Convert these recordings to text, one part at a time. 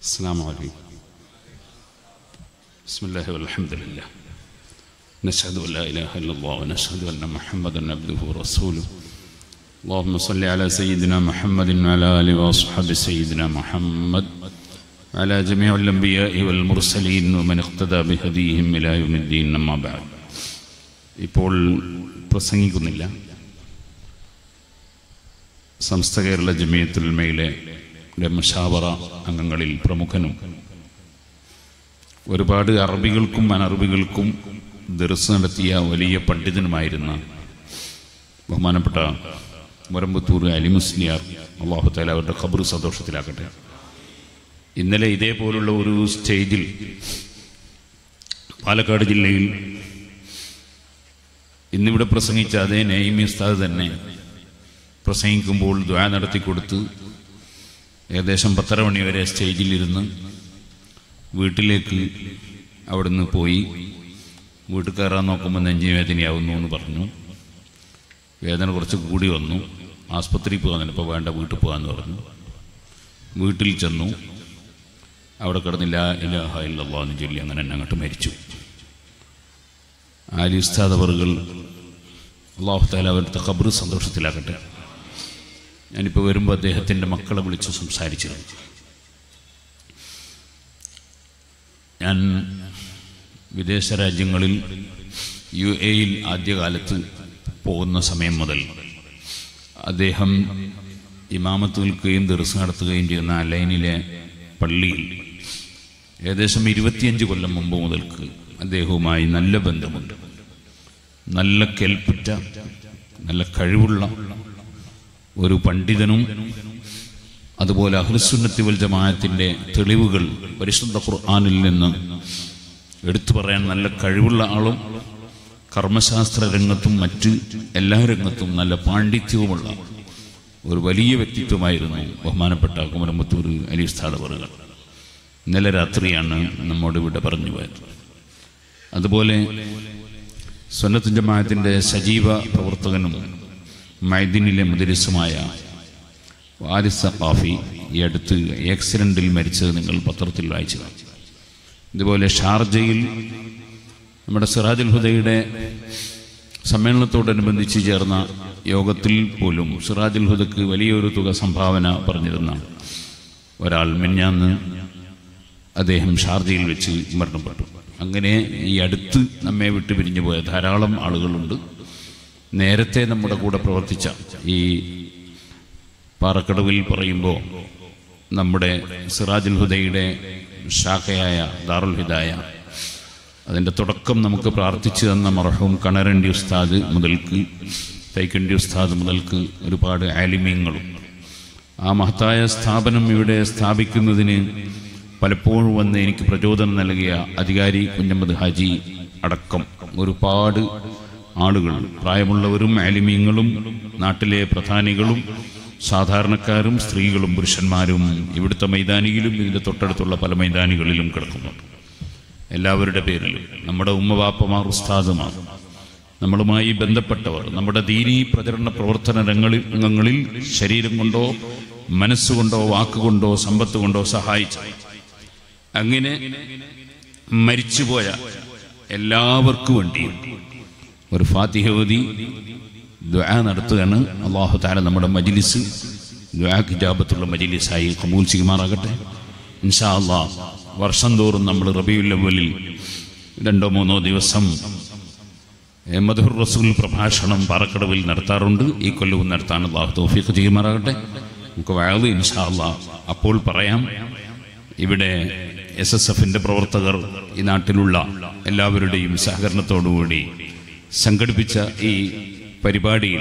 السلام عليكم بسم الله والحمد لله نشهد أن لا إله إلا الله ونشهد أن محمدا عبده ورسوله اللهم صل على سيدنا محمد وعلى آله وأصحاب سيدنا محمد على جميع الأنبياء والمرسلين ومن اقتدى بهديهم إلى يوم الدين أما بعد ഇപ്പോൾ പ്രസംഗിക്കുന്നില്ല സമസ്ത കേരള ജമിയത്തുൽമയിലെ മഷാവറ അംഗങ്ങളിൽ പ്രമുഖനും ഒരുപാട് അറബികൾക്കും അനറബികൾക്കും ദർസ് നടത്തിയ വലിയ പണ്ഡിതനുമായിരുന്ന ബഹുമാനപ്പെട്ട മുരമ്പത്തൂർ അലിമുസ്ലിയാർ അള്ളാഹു താല അവരുടെ ഖബർ സന്തോഷത്തിലാക്കട്ടെ ഇന്നലെ ഇതേപോലുള്ള ഒരു സ്റ്റേജിൽ പാലക്കാട് ജില്ലയിൽ ഇന്നിവിടെ പ്രസംഗിച്ച അതേ നെയ്മി ഉസ്താദ് തന്നെ പ്രസംഗിക്കുമ്പോൾ ദ്വാ നടത്തിക്കൊടുത്ത് ഏകദേശം പത്തര മണി വരെ സ്റ്റേജിലിരുന്ന് വീട്ടിലേക്ക് അവിടുന്ന് പോയി വീട്ടിൽ കയറാൻ നോക്കുമ്പോൾ നെഞ്ചിന് വേദനയാവുന്നു എന്ന് പറഞ്ഞു വേദന കുറച്ച് കൂടി വന്നു ആസ്പത്രിയിൽ പോകാൻ ഇപ്പോൾ വേണ്ട വീട്ടിൽ പോകാമെന്ന് പറഞ്ഞു വീട്ടിൽ ചെന്നു അവിടെ കിടന്നില്ല ഇലാഹ ഇല്ലല്ലാ എന്ന് ചൊല്ലി അങ്ങനെ തന്നെ അങ്ങോട്ട് മരിച്ചു ആലി ഉസ്താദ് അവറുകൾ അള്ളാഹു താല അവരുടെ ഖബർ സന്തോഷത്തിലാക്കട്ടെ ഞാനിപ്പോൾ വരുമ്പോൾ അദ്ദേഹത്തിൻ്റെ മക്കളെ വിളിച്ച് സംസാരിച്ചിരുന്നു ഞാൻ വിദേശ രാജ്യങ്ങളിൽ യു എയിൽ ആദ്യകാലത്ത് പോകുന്ന സമയം മുതൽ അദ്ദേഹം ഇമാമത്ത് നിൽക്കുകയും ദർസ് നടത്തുകയും ചെയ്യുന്ന ആ ലൈനിലെ പള്ളിയിൽ ഏകദേശം ഇരുപത്തിയഞ്ച് കൊല്ലം മുമ്പ് മുതൽക്ക് അദ്ദേഹവുമായി നല്ല ബന്ധമുണ്ട് നല്ല കേൾപ്പറ്റ നല്ല കഴിവുള്ള ഒരു പണ്ഡിതനും അതുപോലെ അഹ്ലുസുന്നത്തി വൽ ജമാഅത്തിന്റെ തെളിവുകൾ പരിശുദ്ധ ഖുർആാനിൽ നിന്ന് എടുത്തു പറയാൻ നല്ല കഴിവുള്ള ആളും കർമ്മശാസ്ത്ര രംഗത്തും മറ്റ് എല്ലാ രംഗത്തും നല്ല പാണ്ഡിത്യവുമുള്ള ഒരു വലിയ വ്യക്തിത്വമായിരുന്നു ബഹുമാനപ്പെട്ട കുമരമ്പത്തൂർ അലി സ്ഥാദവറുകൾ ഇന്നലെ രാത്രിയാണ് നമ്മോട് ഇവിടെ പറഞ്ഞു പോയത് അതുപോലെ സ്വന്നത്ത് ജമാഅത്തിന്റെ സജീവ പ്രവർത്തകനും മൈദിനിലെ മുദരിസുമായ വാരിസ കാഫി ഈ അടുത്ത് ആക്സിഡന്റിൽ മരിച്ചത് നിങ്ങൾ പത്രത്തിൽ വായിച്ചു ഇതുപോലെ ഷാർജയിൽ നമ്മുടെ സിറാജുൽ ഹുദയുടെ സമ്മേളനത്തോടനുബന്ധിച്ച് ചേർന്ന യോഗത്തിൽ പോലും സിറാജുൽ ഹുദക്ക് വലിയൊരു തുക സംഭാവന പറഞ്ഞിരുന്ന ഒരാൾ മിഞ്ഞാന്ന് അദ്ദേഹം ഷാർജയിൽ വെച്ച് മരണപ്പെട്ടു അങ്ങനെ ഈ അടുത്ത് നമ്മെ വിട്ടു പിരിഞ്ഞു പോയ ധാരാളം ആളുകളുണ്ട് നേരത്തെ നമ്മുടെ കൂടെ പ്രവർത്തിച്ച ഈ പാറക്കടവിൽ പറയുമ്പോൾ നമ്മുടെ സിറാജുൽ ഹുദയുടെ ശാഖയായ ദാറുൽ ഹിദായ അതിൻ്റെ തുടക്കം നമുക്ക് പ്രാർത്ഥിച്ചു തന്ന മർഹൂം കണരണ്ടി ഉസ്താദ് മുതൽക്ക് തൈക്കണ്ടി ഉസ്താദ് മുതൽക്ക് ഒരുപാട് ആലിമ്യങ്ങളും ആ മഹത്തായ സ്ഥാപനം ഇവിടെ സ്ഥാപിക്കുന്നതിന് പലപ്പോഴും വന്ന് എനിക്ക് പ്രചോദനം നൽകിയ അധികാരി കുഞ്ഞമ്മദ് ഹാജി അടക്കം ഒരുപാട് ആളുകൾ പ്രായമുള്ളവരും ആലിമീങ്ങളും നാട്ടിലെ പ്രധാനികളും സാധാരണക്കാരും സ്ത്രീകളും പുരുഷന്മാരും ഇവിടുത്തെ മൈതാനിയിലും ഇതിൻ്റെ തൊട്ടടുത്തുള്ള പല മൈതാനികളിലും കിടക്കുന്നുണ്ട് എല്ലാവരുടെ പേരിലും നമ്മുടെ ഉമ്മവാപ്പമാർ ഉസ്താദുമാർ നമ്മളുമായി ബന്ധപ്പെട്ടവർ നമ്മുടെ ദീനീ പ്രചരണ പ്രവർത്തന രംഗങ്ങളിൽ രംഗങ്ങളിൽ ശരീരം കൊണ്ടോ മനസ്സുകൊണ്ടോ വാക്കുകൊണ്ടോ സമ്പത്ത് കൊണ്ടോ സഹായിച്ചു അങ്ങനെ മരിച്ചുപോയ എല്ലാവർക്കും വേണ്ടിയും ഒരു ഫാത്തിഹ ഓതി ദ്വാ നടത്തുകയാണ് അള്ളാഹു താല നമ്മുടെ മജിലിസ് ദ്വാ ഹിജാബത്തുള്ള മജിലിസായി കബൂൽ ചെയ്യുമാറാകട്ടെ ഇൻഷാ അള്ളാ വർഷം തോറും നമ്മൾ റബിയുൽ അവലിൽ രണ്ടോ മൂന്നോ ദിവസം മധുർ റസൂൽ പ്രഭാഷണം പാറക്കടവിൽ നടത്താറുണ്ട് ഈ കൊല്ലവും നടത്താൻ അള്ളാഹു തോഫീഖ് ചെയ്യുമാറാകട്ടെ നമുക്ക് വയത് ഇൻഷാ അള്ളാ അപ്പോൾ പറയാം ഇവിടെ എസ് എസ് എഫിന്റെ പ്രവർത്തകർ ഈ നാട്ടിലുള്ള എല്ലാവരുടെയും സഹകരണത്തോടുകൂടി സംഘടിപ്പിച്ച ഈ പരിപാടിയിൽ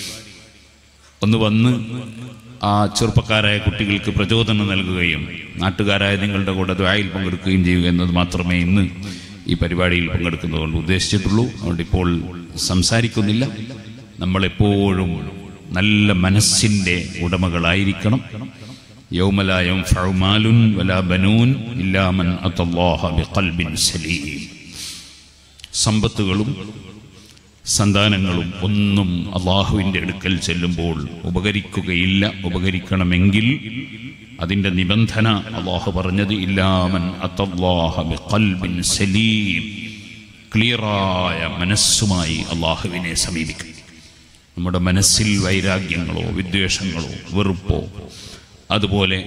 ഒന്ന് വന്ന് ആ ചെറുപ്പക്കാരായ കുട്ടികൾക്ക് പ്രചോദനം നൽകുകയും നാട്ടുകാരായ നിങ്ങളുടെ കൂടെ ദ്വായിൽ പങ്കെടുക്കുകയും ചെയ്യുക എന്നത് മാത്രമേ ഇന്ന് ഈ പരിപാടിയിൽ പങ്കെടുക്കുന്നതുകൊണ്ട് ഉദ്ദേശിച്ചിട്ടുള്ളൂ അതുകൊണ്ട് ഇപ്പോൾ സംസാരിക്കുന്നില്ല നമ്മളെപ്പോഴും നല്ല മനസ്സിൻ്റെ ഉടമകളായിരിക്കണം യൗമലായം ഫൗമാലുൻ വലാ ബനൂൻ ഇല്ലാമൻ അത്തല്ലാഹ ബിഖൽബിൻ സലീം സമ്പത്തുകളും സന്താനങ്ങളും ഒന്നും അള്ളാഹുവിൻ്റെ അടുക്കൽ ചെല്ലുമ്പോൾ ഉപകരിക്കുകയില്ല ഉപകരിക്കണമെങ്കിൽ അതിൻ്റെ നിബന്ധന അള്ളാഹു പറഞ്ഞത് ഇല്ലാമൻ അത്തല്ലാഹ ബിഖൽബിൻ സലീം ക്ലിയറായ മനസ്സുമായി അള്ളാഹുവിനെ സമീപിക്കും നമ്മുടെ മനസ്സിൽ വൈരാഗ്യങ്ങളോ വിദ്വേഷങ്ങളോ വെറുപ്പോ അതുപോലെ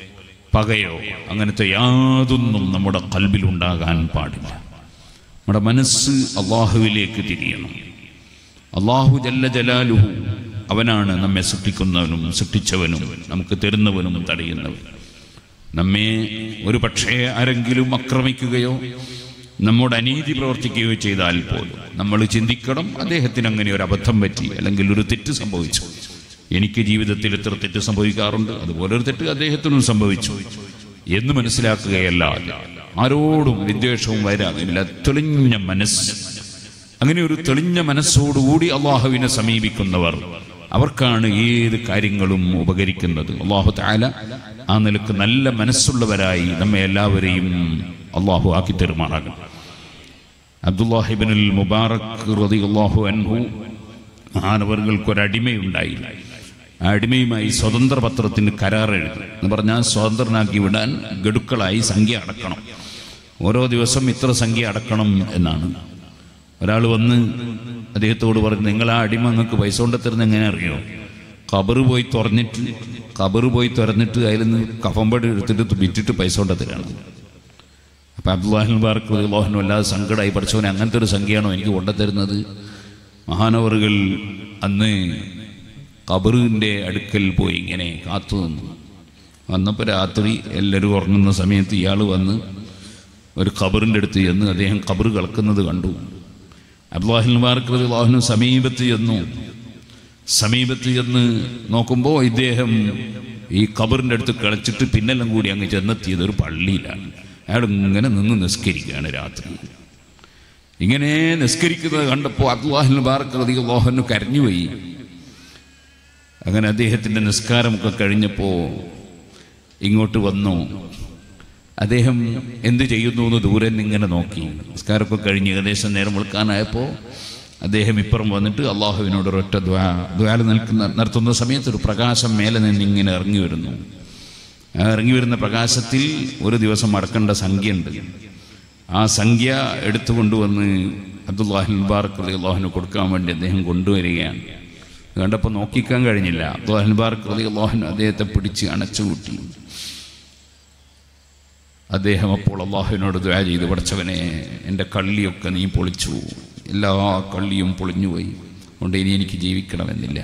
പകയോ അങ്ങനത്തെ യാതൊന്നും നമ്മുടെ കൽബിലുണ്ടാകാൻ പാടില്ല നമ്മുടെ മനസ്സ് അള്ളാഹുവിലേക്ക് തിരിയണം അള്ളാഹു ജല്ല ജലാലുഹു അവനാണ് നമ്മെ സൃഷ്ടിക്കുന്നവനും സൃഷ്ടിച്ചവനും നമുക്ക് തരുന്നവനും തടയുന്നവനും നമ്മെ ഒരു പക്ഷേ ആരെങ്കിലും ആക്രമിക്കുകയോ നമ്മോട് അനീതി പ്രവർത്തിക്കുകയോ ചെയ്താൽ പോലും നമ്മൾ ചിന്തിക്കണം അദ്ദേഹത്തിന് അങ്ങനെ ഒരു അബദ്ധം പറ്റി അല്ലെങ്കിൽ ഒരു തെറ്റ് സംഭവിച്ചു എനിക്ക് ജീവിതത്തിൽ ഇത്ര തെറ്റ് സംഭവിക്കാറുണ്ട് അതുപോലെ ഒരു തെറ്റ് അദ്ദേഹത്തിനും സംഭവിച്ചു എന്ന് മനസ്സിലാക്കുകയല്ല ആരോടും വിദ്വേഷവും വരാതില്ല തെളിഞ്ഞ മനസ്സ് അങ്ങനെ ഒരു തെളിഞ്ഞ മനസ്സോടുകൂടി അള്ളാഹുവിനെ സമീപിക്കുന്നവർ അവർക്കാണ് ഏത് കാര്യങ്ങളും ഉപകരിക്കുന്നത് അള്ളാഹു താല ആ നിലക്ക് നല്ല മനസ്സുള്ളവരായി നമ്മെ എല്ലാവരെയും അള്ളാഹു ആക്കി തെരുമാറാകും അബ്ദുല്ലാഹിബിനുൽ മുബാറക് റളിയല്ലാഹു അൻഹു മഹാനവറുകൾക്ക് ഒരു അടിമയുണ്ടായില്ല ആ അടിമയുമായി സ്വതന്ത്ര പത്രത്തിന് കരാർ എഴുതി എന്ന് പറഞ്ഞാൽ സ്വതന്ത്രനാക്കി വിടാൻ ഗഡുക്കളായി സംഖ്യ അടക്കണം ഓരോ ദിവസം ഇത്ര സംഖ്യ അടക്കണം എന്നാണ് ഒരാൾ വന്ന് അദ്ദേഹത്തോട് പറഞ്ഞു നിങ്ങൾ ആ അടിമ നിങ്ങൾക്ക് പൈസ കൊണ്ട് തരുന്ന എങ്ങനെ അറിയോ കബറ് പോയി തുറന്നിട്ട് കബറ് പോയി തുറന്നിട്ട് അതിൽ നിന്ന് കഫമ്പടി എടുത്തിട്ട് വിറ്റിട്ട് പൈസ കൊണ്ട് തരാണ് അപ്പം അബ്ദുല്ലാഹിൻ ബാർക്ക് അള്ളാഹിനും അല്ലാതെ സങ്കടമായി പഠിച്ചവനെ അങ്ങനത്തെ ഒരു സംഖ്യയാണോ എനിക്ക് കൊണ്ടുതരുന്നത് മഹാനവറുകൾ അന്ന് കബറിൻ്റെ അടുക്കൽ പോയി ഇങ്ങനെ കാത്തു നിന്നു വന്നപ്പോൾ രാത്രി എല്ലാവരും ഉറങ്ങുന്ന സമയത്ത് ഇയാൾ വന്ന് ഒരു ഖബറിൻ്റെ അടുത്ത് ചെന്ന് അദ്ദേഹം ഖബർ കളക്കുന്നത് കണ്ടു അബ്ദുല്ലാഹിൻ ബാർക്ക് അള്ളാഹിനും സമീപത്ത് ചെന്നു സമീപത്ത് ചെന്ന് നോക്കുമ്പോൾ ഇദ്ദേഹം ഈ ഖബറിൻ്റെ അടുത്ത് കളിച്ചിട്ട് പിന്നെല്ലാം കൂടി അങ്ങ് ചെന്നെത്തിയത് ഒരു പള്ളിയിലാണ് അയാൾ ഇങ്ങനെ നിന്ന് നിസ്കരിക്കുകയാണ് രാത്രി ഇങ്ങനെ നിസ്കരിക്കുന്നത് കണ്ടപ്പോൾ അബ്ദുല്ലാഹിൻ ബാർക്ക് അള്ളാഹുനു കരഞ്ഞുപോയി അങ്ങനെ അദ്ദേഹത്തിൻ്റെ നിസ്കാരമൊക്കെ കഴിഞ്ഞപ്പോൾ ഇങ്ങോട്ട് വന്നു അദ്ദേഹം എന്ത് ചെയ്യുന്നു എന്ന് ദൂരെ നിന്ന് ഇങ്ങനെ നോക്കി നിസ്കാരമൊക്കെ കഴിഞ്ഞ് ഏകദേശം നേരം വെളുക്കാനായപ്പോൾ അദ്ദേഹം ഇപ്പുറം വന്നിട്ട് അള്ളാഹുവിനോട് ഒരൊറ്റ ദ്വാ ദ്വാല നിൽക്കുന്ന നടത്തുന്ന സമയത്ത് ഒരു പ്രകാശം മേലെ നിന്ന് ഇങ്ങനെ ഇറങ്ങി വരുന്നു ആ ഇറങ്ങി വരുന്ന പ്രകാശത്തിൽ ഒരു ദിവസം അടക്കേണ്ട സംഖ്യയുണ്ട് ആ സംഖ്യ എടുത്തു കൊണ്ടുവന്ന് അബ്ദുല്ലാഹിൻ മുബാർക്ക് അലി അള്ളാഹുന് കൊടുക്കാൻ വേണ്ടി അദ്ദേഹം കൊണ്ടുവരികയാണ് കണ്ടപ്പോൾ നോക്കിക്കാൻ കഴിഞ്ഞില്ല അബ്ദുല്ലാഹിൻ മുബാർക്ക് അലി അള്ളാഹുൻ അദ്ദേഹത്തെ പിടിച്ച് അണച്ചുകൂട്ടി അദ്ദേഹം അപ്പോൾ അള്ളാഹുവിനോട് ദ്വാ ചെയ്ത് പഠിച്ചവനെ എൻ്റെ കള്ളിയൊക്കെ നീ പൊളിച്ചു എല്ലാ കള്ളിയും പൊളിഞ്ഞുപോയി അതുകൊണ്ട് ഇനി എനിക്ക് ജീവിക്കണമെന്നില്ല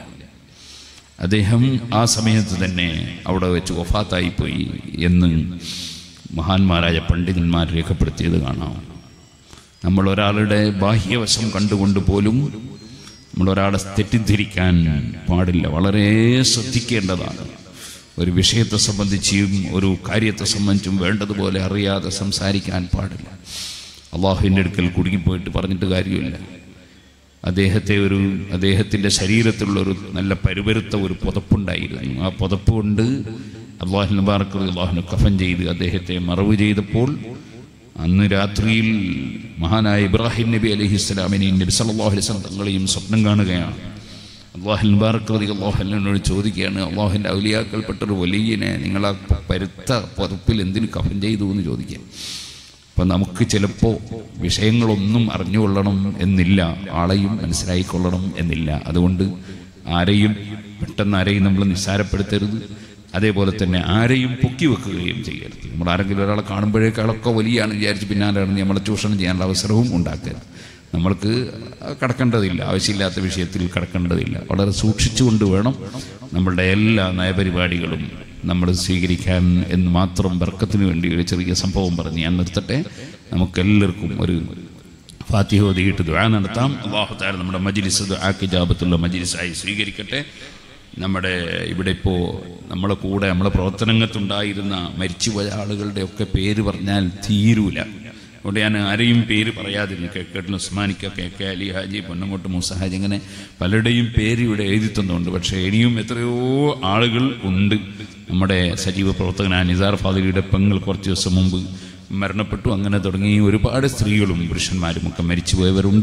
അദ്ദേഹം ആ സമയത്ത് തന്നെ അവിടെ വെച്ച് വഫാത്തായിപ്പോയി എന്ന് മഹാന്മാരായ പണ്ഡിതന്മാർ രേഖപ്പെടുത്തിയത് കാണാം നമ്മൾ ഒരാളുടെ ബാഹ്യവശം കണ്ടുകൊണ്ട് പോലും നമ്മൾ ഒരാളെ തെറ്റിദ്ധരിക്കാൻ പാടില്ല വളരെ ശ്രദ്ധിക്കേണ്ടതാണ് ഒരു വിഷയത്തെ സംബന്ധിച്ചും ഒരു കാര്യത്തെ സംബന്ധിച്ചും വേണ്ടതുപോലെ അറിയാതെ സംസാരിക്കാൻ പാടില്ല അള്ളാഹുവിൻ്റെ അടുക്കൽ കുടുങ്ങിപ്പോയിട്ട് പറഞ്ഞിട്ട് കാര്യമില്ല അദ്ദേഹത്തെ ഒരു അദ്ദേഹത്തിൻ്റെ ശരീരത്തിലുള്ള ഒരു നല്ല പരുപരുത്ത ഒരു പുതപ്പുണ്ടായിരുന്നു ആ പുതപ്പ് കൊണ്ട് അള്ളാഹു മുബാർക്ക് അള്ളാഹുന് കഫൻ ചെയ്ത് അദ്ദേഹത്തെ മറവ് ചെയ്തപ്പോൾ അന്ന് രാത്രിയിൽ മഹാനായ ഇബ്രാഹിം നബി അലഹി ഇസ്ലാമിനെയും നബി സല്ലാഹു അലൈഹി തങ്ങളെയും സ്വപ്നം കാണുകയാണ് അള്ളാഹു മുബാർക്ക് അള്ളാഹുനോട് ചോദിക്കുകയാണ് അള്ളാഹുവിൻ്റെ ഔലിയാക്കൾപ്പെട്ടൊരു വലിയനെ നിങ്ങൾ ആ പരുത്ത പുതപ്പിൽ എന്തിന് കഫൻ ചെയ്തു എന്ന് ചോദിക്കുക അപ്പം നമുക്ക് ചിലപ്പോൾ വിഷയങ്ങളൊന്നും അറിഞ്ഞുകൊള്ളണം എന്നില്ല ആളെയും മനസ്സിലായിക്കൊള്ളണം എന്നില്ല അതുകൊണ്ട് ആരെയും പെട്ടെന്ന് ആരെയും നമ്മൾ നിസ്സാരപ്പെടുത്തരുത് അതേപോലെ തന്നെ ആരെയും പൊക്കി വെക്കുകയും ചെയ്യരുത് നമ്മൾ ആരെങ്കിലും ഒരാളെ കാണുമ്പോഴേക്കാളൊക്കെ വലിയാണ് വിചാരിച്ച് പിന്നാലെ ഇറങ്ങി നമ്മളെ ചൂഷണം ചെയ്യാനുള്ള അവസരവും ഉണ്ടാക്കരുത് നമ്മൾക്ക് കടക്കേണ്ടതില്ല ആവശ്യമില്ലാത്ത വിഷയത്തിൽ കടക്കേണ്ടതില്ല വളരെ സൂക്ഷിച്ചുകൊണ്ട് വേണം നമ്മളുടെ എല്ലാ നയപരിപാടികളും നമ്മൾ സ്വീകരിക്കാൻ എന്ന് മാത്രം ബർക്കത്തിന് വേണ്ടി ഒരു ചെറിയ സംഭവം പറഞ്ഞ് ഞാൻ നിർത്തട്ടെ നമുക്കെല്ലാവർക്കും ഒരു ഫാത്തിഹ ഓതിയിട്ട് ദുആ നടത്താം അള്ളാഹു താല നമ്മുടെ മജിലിസ് ദുആ കിജാബത്തുള്ള മജിലിസായി സ്വീകരിക്കട്ടെ നമ്മുടെ ഇവിടെ ഇപ്പോൾ നമ്മളെ കൂടെ നമ്മളെ പ്രവർത്തനങ്ങൾക്കുണ്ടായിരുന്ന മരിച്ചുപോയ ആളുകളുടെ ഒക്കെ പേര് പറഞ്ഞാൽ തീരൂല അതുകൊണ്ട് ഞാൻ ആരെയും പേര് പറയാതിരുന്നു കേക്കേട്ടിൽ ഉസ്മാനിക്ക കെ കെ അലി ഹാജി പൊന്നങ്ങോട്ട് മൂസഹാജി അങ്ങനെ പലരുടെയും പേര് ഇവിടെ എഴുതി തന്നുണ്ട് പക്ഷേ ഇനിയും എത്രയോ ആളുകൾ ഉണ്ട് നമ്മുടെ സജീവ പ്രവർത്തകനായ നിസാർ ഫാദിലിയുടെ പെങ്ങൾ കുറച്ച് ദിവസം മുമ്പ് മരണപ്പെട്ടു അങ്ങനെ തുടങ്ങി ഒരുപാട് സ്ത്രീകളും പുരുഷന്മാരും ഒക്കെ മരിച്ചുപോയവരുണ്ട്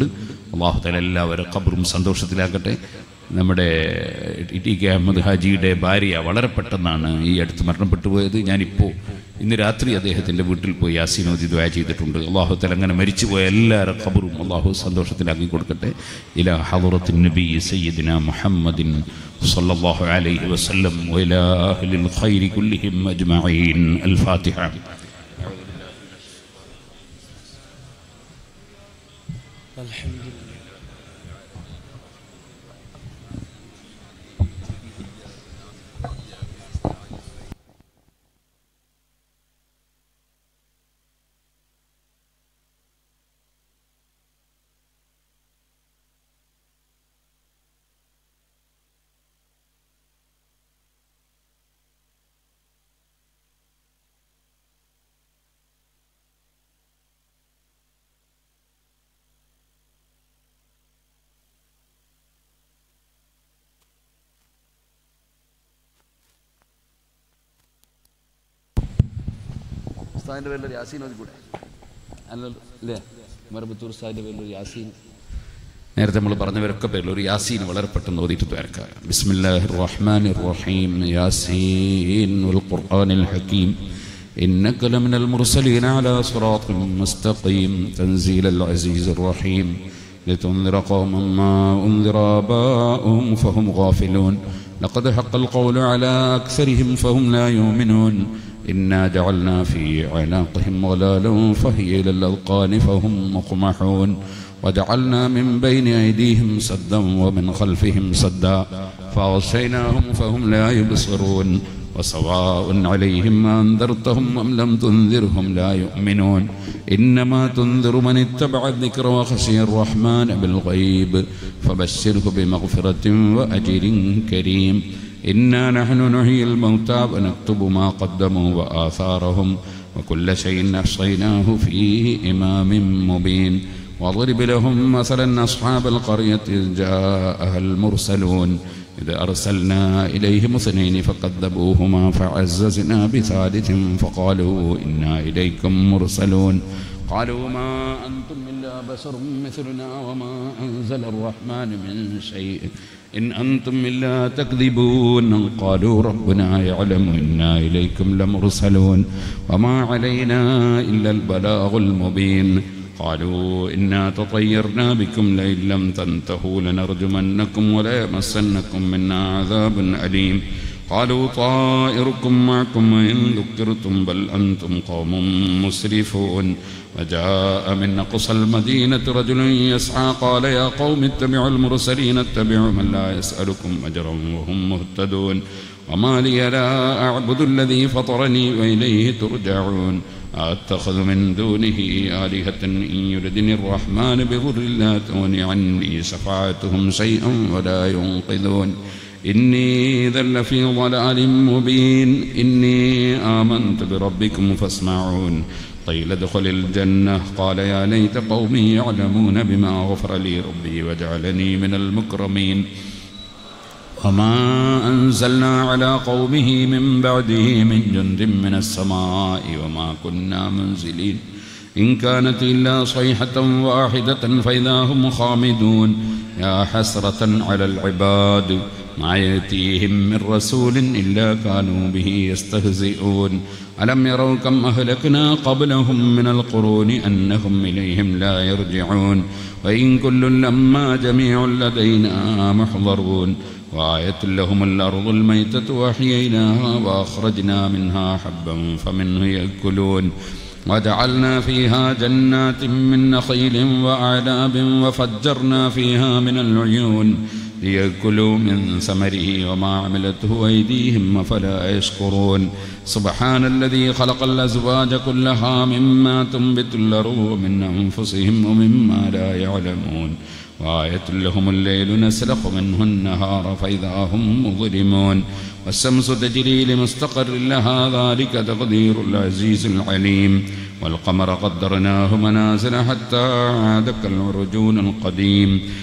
അള്ളാഹുത്തല എല്ലാവരും ഖബറും സന്തോഷത്തിലാക്കട്ടെ നമ്മുടെ ടി കെ അഹമ്മദ് ഹാജിയുടെ ഭാര്യ വളരെ പെട്ടെന്നാണ് ഈ അടുത്ത് മരണപ്പെട്ടു പോയത് ഞാനിപ്പോൾ ഇന്ന് രാത്രി അദ്ദേഹത്തിൻ്റെ വീട്ടിൽ പോയി യാസീനോദി ദ്വാ ചെയ്തിട്ടുണ്ട് അള്ളാഹു അങ്ങനെ മരിച്ചുപോയ എല്ലാവരും ഖബറും അള്ളാഹു സന്തോഷത്തിലാക്കി കൊടുക്കട്ടെ ഇല ഹദറത്തിൻ നബി സയ്യിദിന മുഹമ്മദിൻ സല്ലല്ലാഹു അലൈഹി വസല്ലം വഇലാ അഹ്ലിൽ ഖൈരി കുല്ലിഹിം അജ്മഈൻ അൽ ഫാത്തിഹ الحمد لله ഉസ്താദിന്റെ പേരിൽ യാസീൻ ഓതി കൂടെ അല്ലേ മറബത്തൂർ ഉസ്താദിന്റെ പേരിൽ ഒരു യാസീൻ നേരത്തെ നമ്മൾ പറഞ്ഞവരൊക്കെ പേരിൽ ഒരു യാസീൻ വളരെ പെട്ടെന്ന് ഓതിയിട്ട് പേർക്കാം ബിസ്മില്ലാഹിർ റഹ്മാനിർ റഹീം യാസീൻ വൽ ഖുർആനിൽ ഹകീം إنك لمن المرسلين على صراط مستقيم تنزيل العزيز الرحيم لتنذر قوما ما أنذر آباؤهم فهم غافلون لقد حق القول على أكثرهم فهم لا يؤمنون إنا جعلنا في أعناقهم غلالا فهي إلى الأذقان فهم مقمحون وجعلنا من بين أيديهم سدا ومن خلفهم سدا فأغشيناهم فهم لا يبصرون وسواء عليهم أنذرتهم أم لم تنذرهم لا يؤمنون إنما تنذر من اتبع الذكر وخشي الرحمن بالغيب فبشره بمغفرة وأجر كريم إنا نحن نحيي الموتى ونكتب ما قدموا وآثارهم وكل شيء أحصيناه في إمام مبين واضرب لهم مثلا أصحاب القرية إذ جاءها المرسلون إذا أرسلنا إليهم اثنين فكذبوهما فعززنا بثالث فقالوا إنا إليكم مرسلون قالوا ما أنتم إلا بشر مثلنا وما أنزل الرحمن من شيء إن أنتم إلا تكذبون قالوا ربنا يعلم إنا إليكم لمرسلون وما علينا إلا البلاغ المبين قالوا إنا تطيرنا بكم لئن لم تنتهوا لنرجمنكم وليمسنكم منا عذاب أليم قالوا طائركم معكم وإن ذكرتم بل أنتم قوم مسرفون وجاء من أقصى المدينة رجل يسعى قال يا قوم اتبعوا المرسلين اتبعوا من لا يسألكم أجرا وهم مهتدون وما لي لا أعبد الذي فطرني وإليه ترجعون أتخذ من دونه آلهة إن يردني الرحمن بضر لا تغن عني شفاعتهم شيئا ولا ينقذون إني ذا لفي ضلال مبين إني آمنت بربكم فاسمعون قيل ادخل الجنة قال يا ليت قومي يعلمون بما غفر لي ربي وجعلني من المكرمين وما أنزلنا على قومه من بعده من جند من السماء وما كنا منزلين إن كانت إلا صيحة واحدة فإذا هم خامدون يا حسرة على العباد ما يأتيهم من رسول إلا كانوا به يستهزئون ألم يروا كم أهلكنا قبلهم من القرون أنهم إليهم لا يرجعون وإن كل لما جميع لدينا محضرون وآية لهم الأرض الميتة وأحييناها وأخرجنا منها حبا فمنه يأكلون وجعلنا فيها جنات من نخيل وأعناب وفجرنا فيها من العيون ليأكلوا من ثمره وما عملته أيديهم فلا يشكرون سبحان الذي خلق الأزواج كلها مما تنبت الأرض ومن أنفسهم ومما لا يعلمون وآية لهم الليل نسلخ منه النهار فإذا هم مظلمون والشمس تجري لمستقر لها ذلك تقدير العزيز العليم والقمر قدرناه منازل حتى عاد كالعرجون القديم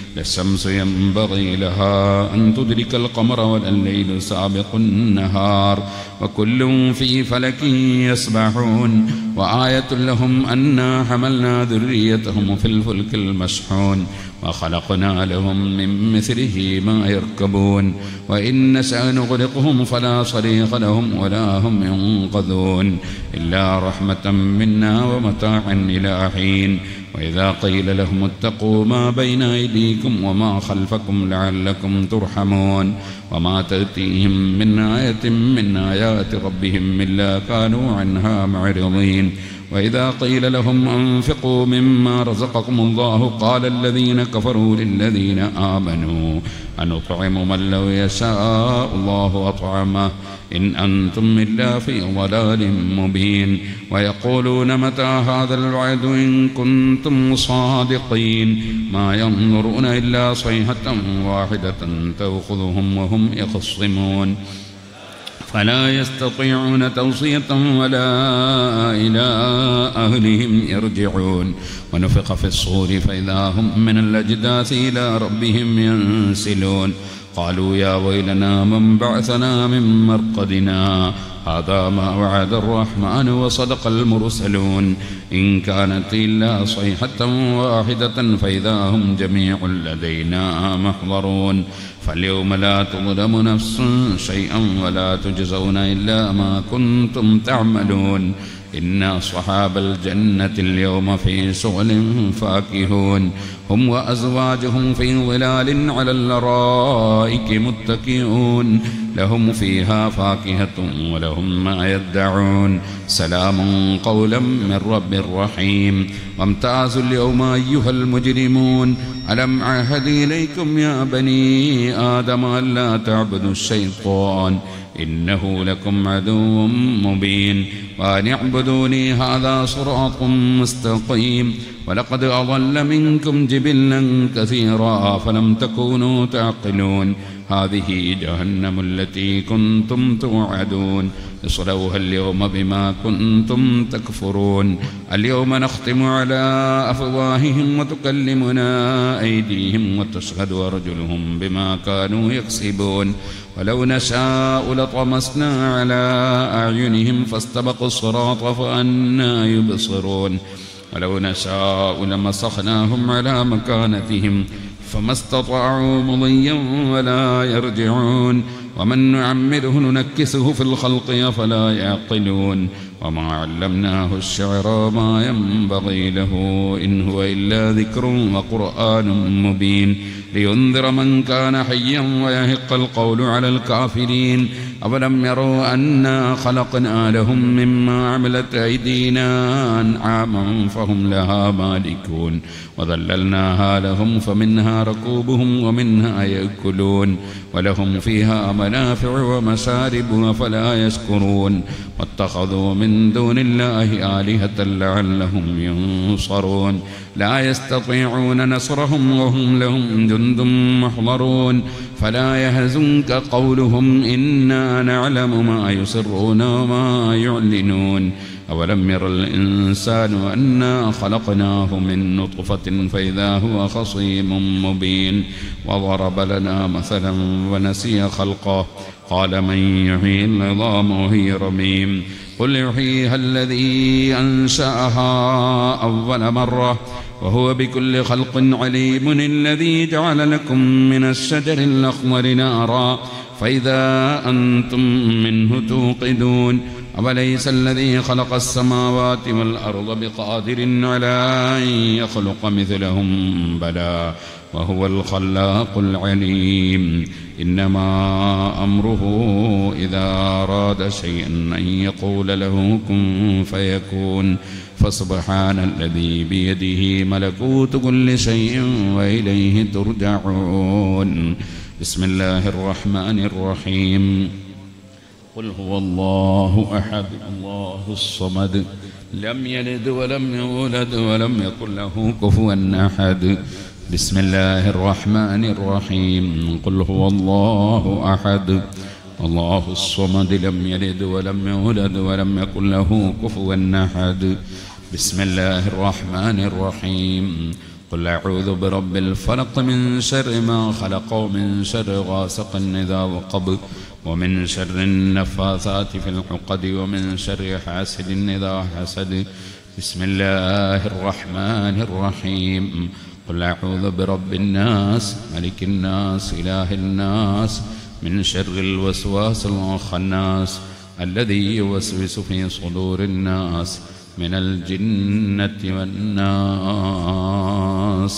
لا الشمس ينبغي لها أن تدرك القمر ولا الليل سابق النهار وكل في فلك يسبحون وآية لهم أنا حملنا ذريتهم في الفلك المشحون وخلقنا لهم من مثله ما يركبون وإن نشأ نغرقهم فلا صريخ لهم ولا هم ينقذون إلا رحمة منا ومتاعا إلى حين وإذا قيل لهم اتقوا ما بين أيديكم وما خلفكم لعلكم ترحمون وما تأتيهم من آية من آيات ربهم إلا كانوا عنها معرضين وإذا قيل لهم أنفقوا مما رزقكم الله قال الذين كفروا للذين آمنوا أنطعم من لو يشاء الله أطعمه إن أنتم إلا في ضلال مبين ويقولون متى هذا الوعد إن كنتم صادقين ما ينظرون إلا صيحة واحدة تأخذهم وهم يخصمون فلا يستطيعون توصية ولا إلى أهلهم يرجعون ونفخ في الصور فإذا هم من الأجداث إلى ربهم ينسلون قالوا يا ويلنا من بعثنا من مرقدنا هذا ما وعد الرحمن وصدق المرسلون إن كانت إلا صيحة واحدة فإذا هم جميع لدينا محضرون فاليوم لا تظلم نفس شيئا ولا تجزون إلا ما كنتم تعملون إن أصحاب الجنة اليوم في شغل فاكهون هم وأزواجهم في ظلال على الأرائك متكئون لهم فيها فاكهة ولهم ما يدعون سلام قولا من رب رحيم وامتازوا اليوم أيها المجرمون ألم عهد إليكم يا بني آدم ألا تعبدوا الشيطان إنه لكم عدو مبين وأن اعبدوني هذا صراط مستقيم ولقد أضل منكم جبلا كثيرا فلم تكونوا تعقلون هذه جهنم التي كنتم توعدون اصلوها اليوم بما كنتم تكفرون اليوم نختم على أفواههم وتكلمنا أيديهم وتشهد أرجلهم بما كانوا يكسبون ولو نشاء لطمسنا على أعينهم فاستبقوا الصراط فأنا يبصرون ولو نشاء لمسخناهم على مكانتهم فما استطاعوا مضيا ولا يرجعون ومن نعمره ننكسه في الخلق أفلا يعقلون وما علمناه الشعر وما ينبغي له إن هو إلا ذكر وقرآن مبين لينذر من كان حيا ويهق القول على الكافرين أولم يروا أنا خلقنا لهم مما عملت أيدينا أنعاما فهم لها مالكون وذللناها لهم فمنها ركوبهم ومنها يأكلون ولهم فيها منافع ومشارب أفلا يشكرون واتخذوا من دون الله آلهة لعلهم ينصرون لا يستطيعون نصرهم وهم لهم جند محضرون فلا يهزنك قولهم إنا نعلم ما يسرون وما يعلنون أولم ير الإنسان أنا خلقناه من نطفة فإذا هو خصيم مبين وضرب لنا مثلا ونسي خلقه قال من يحيي العظام وهي رميم قل يحييها الذي أنشأها أول مرة وهو بكل خلق عليم الذي جعل لكم من الشجر الأخضر نارا فإذا أنتم منه توقدون أوليس الذي خلق السماوات والأرض بقادر على أن يخلق مثلهم بلى وهو الخلاق العليم إنما أمره إذا أراد شيئا أن يقول له كن فيكون فسبحان الذي بيده ملكوت كل شيء وإليه ترجعون بسم الله الرحمن الرحيم قل هو الله أحد الله الصمد لم يلد ولم يولد ولم يكن له كفوا أحد بسم الله الرحمن الرحيم قل هو الله أحد الله الصمد لم يلد ولم يولد ولم يكن له كفوا أحد بسم الله الرحمن الرحيم قل أعوذ برب الفلق من شر ما خلق ومن شر غاسق إذا وقب ومن شر النفاثات في العقد ومن شر حاسد إذا حسد بسم الله الرحمن الرحيم قل أعوذ برب الناس ملك الناس إله الناس من شر الوسواس الخناس الذي يوسوس في صدور الناس من الجنة والناس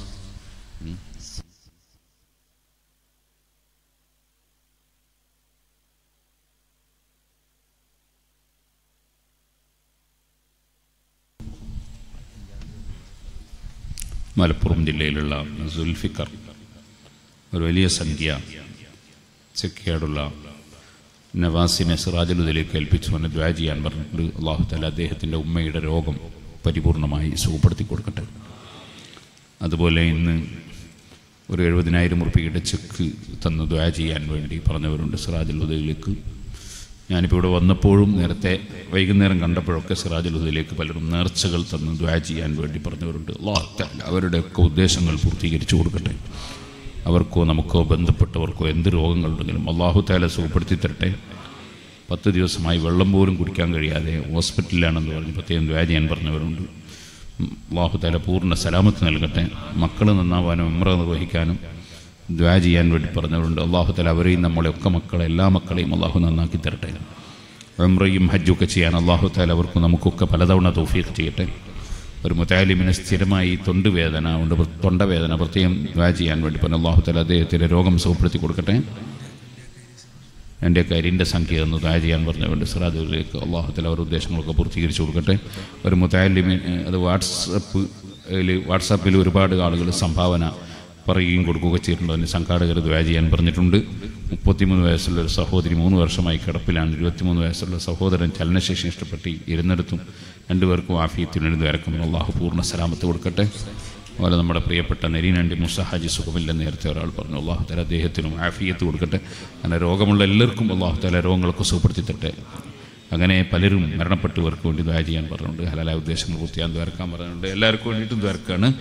മലപ്പുറം ജില്ലയിലുള്ള സുൽഫിക്കർ ഒരു വലിയ സംഖ്യ ചെക്കിയാടുള്ള നവാസിനെ സിറാജുലുദിലേക്ക് ഏൽപ്പിച്ചു എന്ന് ദ്വാ ചെയ്യാൻ പറഞ്ഞിട്ടുണ്ട് അള്ളാഹു താല അദ്ദേഹത്തിൻ്റെ ഉമ്മയുടെ രോഗം പരിപൂർണമായി സുഖപ്പെടുത്തി കൊടുക്കട്ടെ അതുപോലെ ഇന്ന് ഒരു എഴുപതിനായിരം റുപ്യയുടെ ചെക്ക് തന്ന് ദ്വാ ചെയ്യാൻ വേണ്ടി പറഞ്ഞവരുണ്ട് സിറാജുലുദയിലേക്ക് ഞാനിപ്പോൾ ഇവിടെ വന്നപ്പോഴും നേരത്തെ വൈകുന്നേരം കണ്ടപ്പോഴൊക്കെ സിറാജുലുദയിലേക്ക് പലരും നേർച്ചകൾ തന്ന് ദ്വാ ചെയ്യാൻ വേണ്ടി പറഞ്ഞവരുണ്ട് അള്ളാഹു താല അവരുടെയൊക്കെ ഉദ്ദേശങ്ങൾ പൂർത്തീകരിച്ചു കൊടുക്കട്ടെ അവർക്കോ നമുക്കോ ബന്ധപ്പെട്ടവർക്കോ എന്ത് രോഗങ്ങളുണ്ടെങ്കിലും അള്ളാഹു താല സുഖപ്പെടുത്തി തരട്ടെ പത്ത് ദിവസമായി വെള്ളം പോലും കുടിക്കാൻ കഴിയാതെ ഹോസ്പിറ്റലിലാണെന്ന് പറഞ്ഞ് പ്രത്യേകം ദ്വാ ചെയ്യാൻ പറഞ്ഞവരുണ്ട് അള്ളാഹു താല പൂർണ്ണ സലാമത്ത് നൽകട്ടെ മക്കൾ നന്നാവാനും ഉമ്ര നിർവഹിക്കാനും ദ്വാ ചെയ്യാൻ വേണ്ടി പറഞ്ഞവരുണ്ട് അള്ളാഹു താല അവരെയും നമ്മളെയൊക്കെ മക്കളെ എല്ലാ മക്കളെയും അള്ളാഹു നന്നാക്കി തരട്ടെ ഉമ്രയും ഹജ്ജൊക്കെ ചെയ്യാൻ അള്ളാഹു താല അവർക്കും നമുക്കൊക്കെ പലതവണ തൗഫീഖ് ചെയ്യട്ടെ ഒരു മുത്താലിമിന് സ്ഥിരമായി തൊണ്ടുവേദന ഉണ്ട് തൊണ്ടവേദന പ്രത്യേകം ദ്വാ ചെയ്യാൻ വേണ്ടി പറഞ്ഞു അള്ളാഹു താല അദ്ദേഹത്തിൻ്റെ രോഗം സുഖപ്പെടുത്തി കൊടുക്കട്ടെ എൻ്റെ കരിൻ്റെ സംഖ്യ എന്ന് ദ്വാ ചെയ്യാൻ പറഞ്ഞുകൊണ്ട് സിറാജുലേക്ക് അള്ളാഹു താല അവരുടെ ഉദ്ദേശങ്ങളൊക്കെ പൂർത്തീകരിച്ചു കൊടുക്കട്ടെ ഒരു മുത്താലിമിന് അത് വാട്സപ്പ് വാട്സാപ്പിൽ ഒരുപാട് ആളുകൾ സംഭാവന പറയുകയും കൊടുക്കുകയൊക്കെ ചെയ്തിട്ടുണ്ട് അതിന് സംഘാടകർ ദ്വാ ചെയ്യാൻ പറഞ്ഞിട്ടുണ്ട് മുപ്പത്തിമൂന്ന് വയസ്സുള്ള ഒരു സഹോദരി മൂന്ന് വർഷമായി കിടപ്പിലാണ് ഇരുപത്തിമൂന്ന് വയസ്സുള്ള സഹോദരൻ ചലനശേഷി ഇഷ്ടപ്പെട്ട് ഇരുന്നിടത്തും രണ്ടുപേർക്കും ആഫിയത്തിന് വേണ്ടി ദ്വാരക്കുന്നു അള്ളാഹു പൂർണ്ണ സലാമത്ത് കൊടുക്കട്ടെ അതുപോലെ നമ്മുടെ പ്രിയപ്പെട്ട നെരീനണ്ടി മുസഹാജി സുഖമില്ലെന്ന് നേരത്തെ ഒരാൾ പറഞ്ഞു അള്ളാഹു തല അദ്ദേഹത്തിനും ആഫിയത്ത് കൊടുക്കട്ടെ അങ്ങനെ രോഗമുള്ള എല്ലാവർക്കും അള്ളാഹു തല രോഗങ്ങളൊക്കെ സുഖപ്പെടുത്തി തട്ടെ അങ്ങനെ പലരും മരണപ്പെട്ടവർക്ക് വേണ്ടി ദ്വാര ചെയ്യാൻ പറഞ്ഞിട്ടുണ്ട് ഹലാലായ ഉദ്ദേശങ്ങൾ പൂർത്തിയാൻ ദ്വാരക്കാൻ പറഞ്ഞിട്ടുണ്ട് എല്ലാവർക്കും വേണ്ടിയിട്ടും ദ്വാരക്കാണ്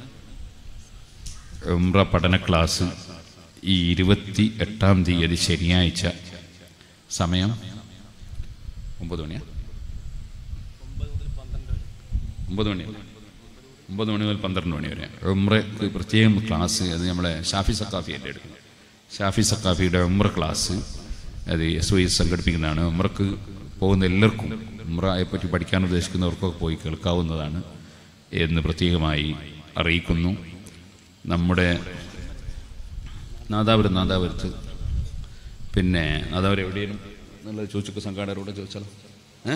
ഉംറ പഠന ക്ലാസ് ഈ ഇരുപത്തി എട്ടാം തീയതി ശനിയാഴ്ച സമയം ഒമ്പത് മണിയാ ഒമ്പത് മണി ഒമ്പത് മണി മുതൽ പന്ത്രണ്ട് മണി വരെ ഉമ്രക്ക് പ്രത്യേകം ക്ലാസ് അത് നമ്മളെ ഷാഫി സക്കാഫിയല്ലേ എടുക്കുന്നത് ഷാഫി സക്കാഫിയുടെ ഉമ്ര ക്ലാസ് അത് എസ് വൈ സംഘടിപ്പിക്കുന്നതാണ് ഉമ്രക്ക് പോകുന്ന എല്ലാവർക്കും ഉമ്രയെപ്പറ്റി പഠിക്കാൻ ഉദ്ദേശിക്കുന്നവർക്കൊക്കെ പോയി കേൾക്കാവുന്നതാണ് എന്ന് പ്രത്യേകമായി അറിയിക്കുന്നു നമ്മുടെ നാദാപുരം നാദാപുരത്ത് പിന്നെ നാദാപുരം എവിടെയും എന്നുള്ളത് ചോദിച്ചൊക്കെ സംഘാടകരോട് ചോദിച്ചാലോ ഏ